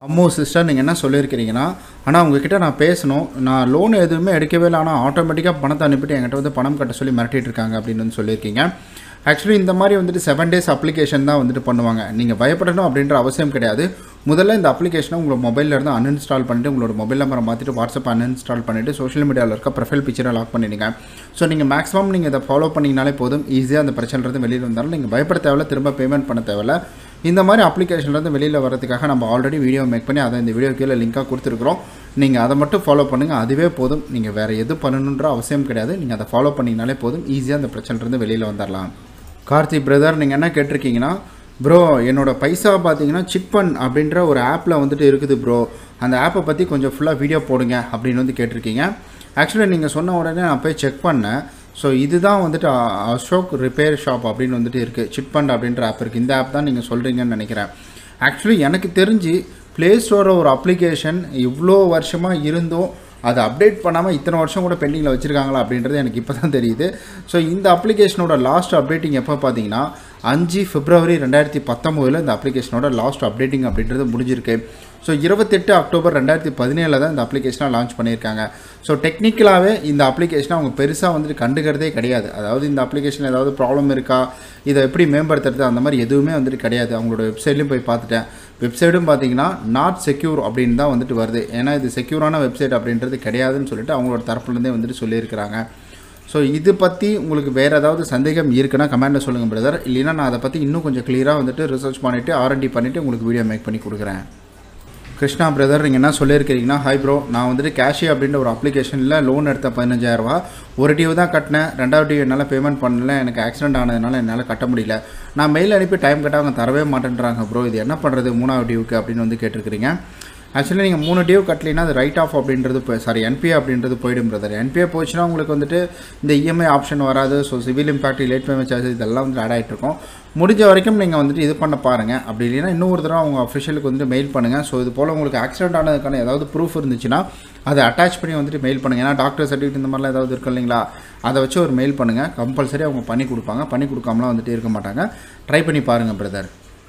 அம்மோ சிஸ்டர் நீங்கள் என்ன சொல்லியிருக்கிறீங்கன்னா ஆனால் உங்ககிட்ட நான் பேசணும் நான் லோன் எதுவுமே எடுக்கவே இல்லை ஆனால் ஆட்டோமேட்டிக்காக பணத்தை அனுப்பிட்டு என்கிட்ட வந்து பணம் கட்ட சொல்லி மிரட்டிட்டு இருக்காங்க அப்படின்னு வந்து சொல்லியிருக்கீங்க ஆக்சுவலி இந்த மாதிரி வந்துட்டு செவன் டேஸ் அப்ளிகேஷன் தான் வந்துட்டு பண்ணுவாங்க நீங்கள் பயப்படணும் அப்படின்ற அவசியம் கிடையாது முதல்ல இந்த அப்ளிகேஷனை உங்களோட மொபைலில் இருந்து அன்இன்ஸ்டால் பண்ணிட்டு உங்களோட மொபைல் நம்பரை மாற்றிட்டு வாட்ஸ்அப் அன்இன்ஸ்டால் பண்ணிவிட்டு சோஷியல் மீடியாவில் இருக்க ப்ரொஃபைல் பிக்சரை லாக் பண்ணிடுங்க ஸோ நீங்கள் மேக்ஸிமம் நீங்கள் இதை ஃபாலோ பண்ணிங்கனாலே போதும் ஈஸியாக அந்த பிரச்சனைலேருந்து வெளியில் வந்தாலும் நீங்கள் பயப்பட தேவையில்ல திரும்ப பேமெண்ட் பண்ண தேவையில்ல இந்த மாதிரி அப்ளிகேஷன்லேருந்து வெளியில் வரதுக்காக நம்ம ஆல்ரெடி வீடியோ மேக் பண்ணி அதை இந்த வீடியோ கீழே லிங்காக கொடுத்துருக்குறோம் நீங்கள் அதை மட்டும் ஃபாலோ பண்ணுங்கள் அதுவே போதும் நீங்கள் வேறு எது பண்ணணுன்ற அவசியம் கிடையாது நீங்கள் அதை ஃபாலோ பண்ணிங்கனாலே போதும் ஈஸியாக அந்த பிரச்சனைலேருந்து வெளியில் வந்துடலாம் கார்த்தி பிரதர் நீங்கள் என்ன கேட்டிருக்கீங்கன்னா ப்ரோ என்னோட பைசா பார்த்தீங்கன்னா சிட்பன் அப்படின்ற ஒரு ஆப்பில் வந்துட்டு இருக்குது ப்ரோ அந்த ஆப்பை பற்றி கொஞ்சம் ஃபுல்லாக வீடியோ போடுங்க அப்படின்னு வந்து கேட்டிருக்கீங்க ஆக்சுவலி நீங்கள் சொன்ன உடனே நான் போய் செக் பண்ணேன் ஸோ இதுதான் வந்துட்டு அ- அசோக் ரிப்பேர் ஷாப் அப்படின்னு வந்துட்டு இருக்குது சிட்பண்ட் அப்படின்ற ஆப் இருக்குது இந்த ஆப் தான் நீங்கள் சொல்கிறீங்கன்னு நினைக்கிறேன் ஆக்சுவலி எனக்கு தெரிஞ்சு ப்ளே ஸ்டோரில் ஒரு அப்ளிகேஷன் இவ்வளோ வருஷமாக இருந்தும் அதை அப்டேட் பண்ணாமல் இத்தனை வருஷம் கூட பெண்டிங்கில் வச்சுருக்காங்களா அப்படின்றது எனக்கு இப்போ தான் தெரியுது ஸோ இந்த அப்ளிகேஷனோட லாஸ்ட் அப்டேட்டிங் எப்போ பார்த்தீங்கன்னா அஞ்சு பிப்ரவரி ரெண்டாயிரத்தி பத்தொம்போதில் இந்த அப்ளிகேஷனோட லாஸ்ட் அப்டேட்டிங் அப்படின்றது முடிஞ்சிருக்கு ஸோ இருபத்தெட்டு அக்டோபர் ரெண்டாயிரத்தி பதினேழில் தான் இந்த அப்ளிகேஷனை லான்ச் பண்ணியிருக்காங்க ஸோ டெக்னிக்கலாகவே இந்த அப்ளிகேஷனை அவங்க பெருசாக வந்துட்டு கண்டுக்கிறதே கிடையாது அதாவது இந்த அப்ளிகேஷன் ஏதாவது ப்ராப்ளம் இருக்கா இதை எப்படி மேம்படுத்துறது அந்த மாதிரி எதுவுமே வந்துட்டு கிடையாது அவங்களோட வெப்சைட்லையும் போய் பார்த்துட்டேன் வெப்சைட்டும் பார்த்தீங்கன்னா நாட் செக்யூர் அப்படின்னு தான் வந்துட்டு வருது ஏன்னா இது செக்யூரான வெப்சைட் அப்படின்றது கிடையாதுன்னு சொல்லிட்டு அவங்களோட தரப்புலேருந்தே வந்துட்டு சொல்லியிருக்கிறாங்க ஸோ இது பற்றி உங்களுக்கு வேறு ஏதாவது சந்தேகம் இருக்குன்னா கமெண்ட்டில் சொல்லுங்கள் பிரதர் இல்லைன்னா நான் அதை பற்றி இன்னும் கொஞ்சம் க்ளியராக வந்துட்டு ரிசர்ச் பண்ணிவிட்டு ஆர்என்டி பண்ணிவிட்டு உங்களுக்கு வீடியோ மேக் பண்ணி கொடுக்குறேன் கிருஷ்ணா பிரதர் நீங்கள் என்ன சொல்லியிருக்கிறீங்கன்னா ஹாய் ப்ரோ நான் வந்துட்டு கேஷி அப்படின்ற ஒரு அப்ளிகேஷனில் லோன் எடுத்த பதினஞ்சாயிரரூபா ஒரு டியூ தான் கட்டினேன் ரெண்டாவது டியூ என்னால் பேமெண்ட் பண்ணல எனக்கு ஆக்சிடென்ட் ஆனதுனால என்னால் கட்ட முடியல நான் மெயில் அனுப்பி டைம் கட்ட அவங்க தரவே மாட்டேன்றாங்க ப்ரோ இது என்ன பண்ணுறது மூணாவது டியூக்கு அப்படின்னு வந்து கேட்டிருக்கிறீங்க ஆக்சுவலி நீங்கள் மூணு டியூ கட்டலைன்னா அது ரைட் ஆஃப் அப்படின்றது போய் சாரி என்பிஏ அப்படின்றது போயிடும் பிரதர் என்பிஏ போச்சுன்னா உங்களுக்கு வந்துட்டு இந்த இஎம்ஐ ஆப்ஷன் வராது so CIBIL impact late payment charges இதெல்லாம் வந்து ஆட் ஆகிட்டு இருக்கும் முடிஞ்ச வரைக்கும் நீங்கள் வந்துட்டு இது பண்ண பாருங்கள் அப்படி இல்லைன்னா இன்னொரு தடவை அவங்க அஃபிஷியலுக்கு வந்துட்டு மெயில் பண்ணுங்கள் ஸோ இது போல் உங்களுக்கு ஆக்சிடென்ட் ஆனதுக்கான ஏதாவது ப்ரூஃப் இருந்துச்சுன்னா அதை அட்டாச் பண்ணி வந்துட்டு மெயில் பண்ணுங்கள் ஏன்னா டாக்டர் சர்டிஃபிகேட் இந்த மாதிரிலாம் ஏதாவது இருக்கு இல்லைங்களா அதை வச்சு ஒரு மெயில் பண்ணுங்கள் கம்பல்சரி அவங்க பண்ணி கொடுப்பாங்க பண்ணி கொடுக்காமலாம் வந்துட்டு இருக்க மாட்டாங்க ட்ரை பண்ணி பாருங்கள் brother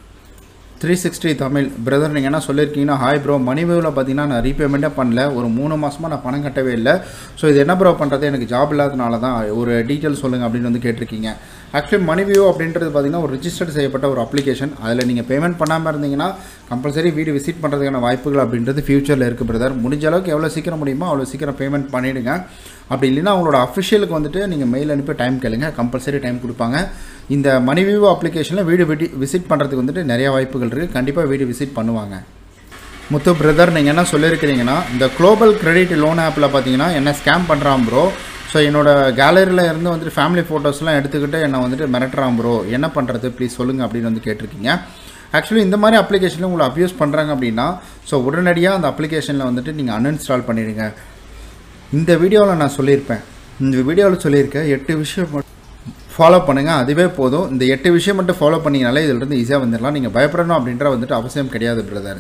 three sixty Tamil brother நீங்கள் என்ன சொல்லியிருக்கீங்கன்னா ஹாய் ப்ரோ மணிவேவில் பார்த்தீங்கன்னா நான் ரீபேமெண்ட்டே பண்ணல ஒரு மூணு மாதமாக நான் பணம் கட்டவே இல்லை ஸோ இது என்ன ப்ரோ பண்ணுறது எனக்கு ஜாப் இல்லாதனால தான் ஒரு டீட்டெயில் சொல்லுங்கள் அப்படின்னு வந்து கேட்டிருக்கீங்க ஆக்சுவலி மணிவியூ அப்படின்றது பார்த்தீங்கன்னா ஒரு ரிஜிஸ்டர்ட் செய்யப்பட்ட ஒரு அப்ளிகேஷன் அதில் நீங்கள் பேமெண்ட் பண்ணாமல் இருந்தீங்கன்னா கம்பல்சரி வீடு விசிட் பண்ணுறதுக்கான வாய்ப்புகள் அப்படின்றது ஃபியூச்சரில் இருக்குது பிரதர் முடிஞ்ச அளவுக்கு எவ்வளோ சீக்கிரம் முடியுமோ அவ்வளோ சீக்கிரம் பேமெண்ட் பண்ணிவிடுங்க அப்படி இல்லைன்னா அவங்களோட அஃபிஷியலுக்கு வந்துட்டு நீங்கள் மெயில் அனுப்பி டைம் கேளுங்க கம்பல்சரி டைம் கொடுப்பாங்க இந்த மணிவியூ அப்ளிகேஷனில் வீடு விடி விசிட் பண்ணுறதுக்கு வந்துட்டு நிறைய வாய்ப்புகள் இருக்குது கண்டிப்பாக வீடு விசிட் பண்ணுவாங்க முத்து பிரதர் நீங்கள் என்ன சொல்லியிருக்கிறீங்கன்னா இந்த குளோபல் கிரெடிட் லோன் ஆப்பில் பார்த்தீங்கன்னா என்ன ஸ்கேம் பண்ணுறான் ப்ரோ ஸோ என்னோட கேலரியில் இருந்து வந்துட்டு ஃபேமிலி ஃபோட்டோஸ்லாம் எடுத்துக்கிட்டு என்னை வந்துட்டு மிரட்டுறான் ப்ரோ என்ன பண்ணுறது ப்ளீஸ் சொல்லுங்கள் அப்படின்னு வந்து கேட்டிருக்கீங்க ஆக்சுவலி இந்த மாதிரி அப்ளிகேஷனில் உங்களை அப்யூஸ் பண்ணுறாங்க அப்படின்னா ஸோ உடனடியாக அந்த அப்ளிகேஷனில் வந்துட்டு நீங்கள் அன்இன்ஸ்டால் பண்ணிடுங்க இந்த வீடியோவில் நான் சொல்லியிருப்பேன் இந்த வீடியோவில் சொல்லியிருக்கேன் எட்டு விஷயம் ஃபாலோ பண்ணுங்கள் அதுவே போதும் இந்த எட்டு விஷயம் மட்டும் ஃபாலோ பண்ணிங்கனாலே இதிலிருந்து ஈஸியாக வந்துடலாம் நீங்கள் பயப்படணும் அப்படின்ற வந்துட்டு அவசியம் கிடையாது பிரதர்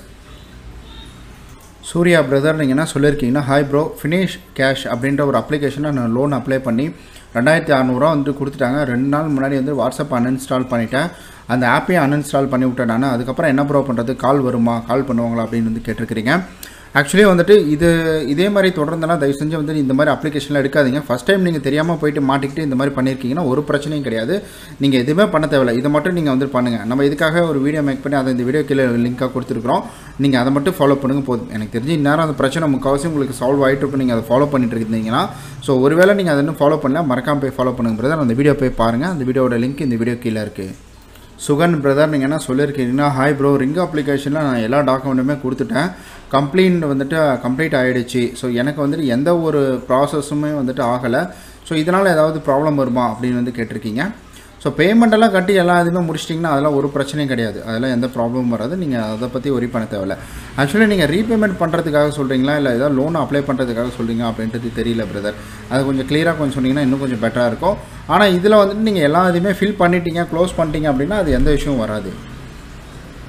சூர்யா பிரதர் நீங்கள் என்ன சொல்லியிருக்கீங்கன்னா ஹாய் ப்ரோ ஃபினிஷ் கேஷ் அப்படின்ற ஒரு அப்ளிகேஷனை நான் லோன் அப்ளை பண்ணி ரெண்டாயிரத்தி அறநூறுவா வந்து கொடுத்துட்டாங்க ரெண்டு நாள் முன்னாடி வந்து வாட்ஸ்அப் அன்இன்ஸ்டால் பண்ணிட்டேன் அந்த ஆப்பையும் அன்இன்ஸ்டால் பண்ணி விட்டேன் நான் அதுக்கப்புறம் என்ன ப்ரோ பண்ணுறது கால் வருமா கால் பண்ணுவாங்களா அப்படின்னு வந்து கேட்டிருக்கிறீங்க ஆக்சுவலி வந்துட்டு இது இதே மாதிரி தொடர்ந்தெல்லாம் தயவு செஞ்சு வந்து இந்த மாதிரி அப்ளிகேஷன்லாம் எடுக்காதீங்க ஃபஸ்ட் டைம் நீங்கள் தெரியாமல் போயிட்டு மாட்டிக்கிட்டு இந்த மாதிரி பண்ணியிருக்கீங்கன்னா ஒரு பிரச்சனையும் கிடையாது நீங்கள் எதுவுமே பண்ண தேவையில்ல இதை மட்டும் நீங்கள் வந்து பண்ணுங்கள் நம்ம இதுக்காக ஒரு வீடியோ மேக் பண்ணி அதை இந்த வீடியோ கீழே லிங்காக கொடுத்துருக்குறோம் நீங்கள் அதை மட்டும் ஃபாலோ பண்ணுங்க போதும் எனக்கு தெரிஞ்சு இந்நேரம் அந்த பிரச்சனை முக்கால்வாசி உங்களுக்கு சால்வ் ஆகிட்டு இருக்கும் நீங்கள் அதை ஃபாலோ பண்ணிட்டு இருந்தீங்கன்னா ஸோ ஒருவேளை நீங்கள் அதை இன்னும் ஃபாலோ பண்ணல மறக்காம போய் ஃபாலோ பண்ணுங்க பிரதர் அந்த வீடியோ போய் பாருங்கள் அந்த வீடியோட லிங்க் இந்த வீடியோ கீழே இருக்குது சுகன் பிரதர் நீங்கள் என்ன சொல்லியிருக்கீங்கன்னா ஹாய் ப்ரோ ரிங் அப்ளிகேஷனில் நான் எல்லா டாக்குமெண்ட்டுமே கொடுத்துட்டேன் கம்ப்ளைண்ட் வந்துட்டு கம்ப்ளீட் ஆகிடுச்சு ஸோ எனக்கு வந்துட்டு எந்த ஒரு ப்ராசஸுமே வந்துட்டு ஆகலை ஸோ இதனால் ஏதாவது ப்ராப்ளம் வருமா அப்படின்னு வந்து கேட்டிருக்கீங்க ஸோ பேமெண்ட் எல்லாம் கட்டி எல்லா இதுவுமே முடிச்சிட்டிங்கன்னா அதெல்லாம் ஒரு பிரச்சனையும் கிடையாது அதெல்லாம் எந்த ப்ராப்ளமும் வராது நீங்கள் அதை பற்றி ஒரி பண்ண தேவையில்ல ஆக்சுவலி நீங்கள் ரீபேமெண்ட் பண்ணுறதுக்காக சொல்கிறீங்களா இல்லை ஏதாவது லோன் அப்ளை பண்ணுறதுக்காக சொல்கிறீங்க அப்படின்றது தெரியல பிரதர் அது கொஞ்சம் க்ளியராக கொஞ்சம் சொன்னீங்கன்னா இன்னும் கொஞ்சம் பெட்டராக இருக்கும் ஆனால் இதில் வந்துட்டு நீங்கள் எல்லா இதுவுமே ஃபில் பண்ணிட்டீங்க க்ளோஸ் பண்ணிட்டீங்க அப்படின்னா அது எந்த விஷயமும் வராது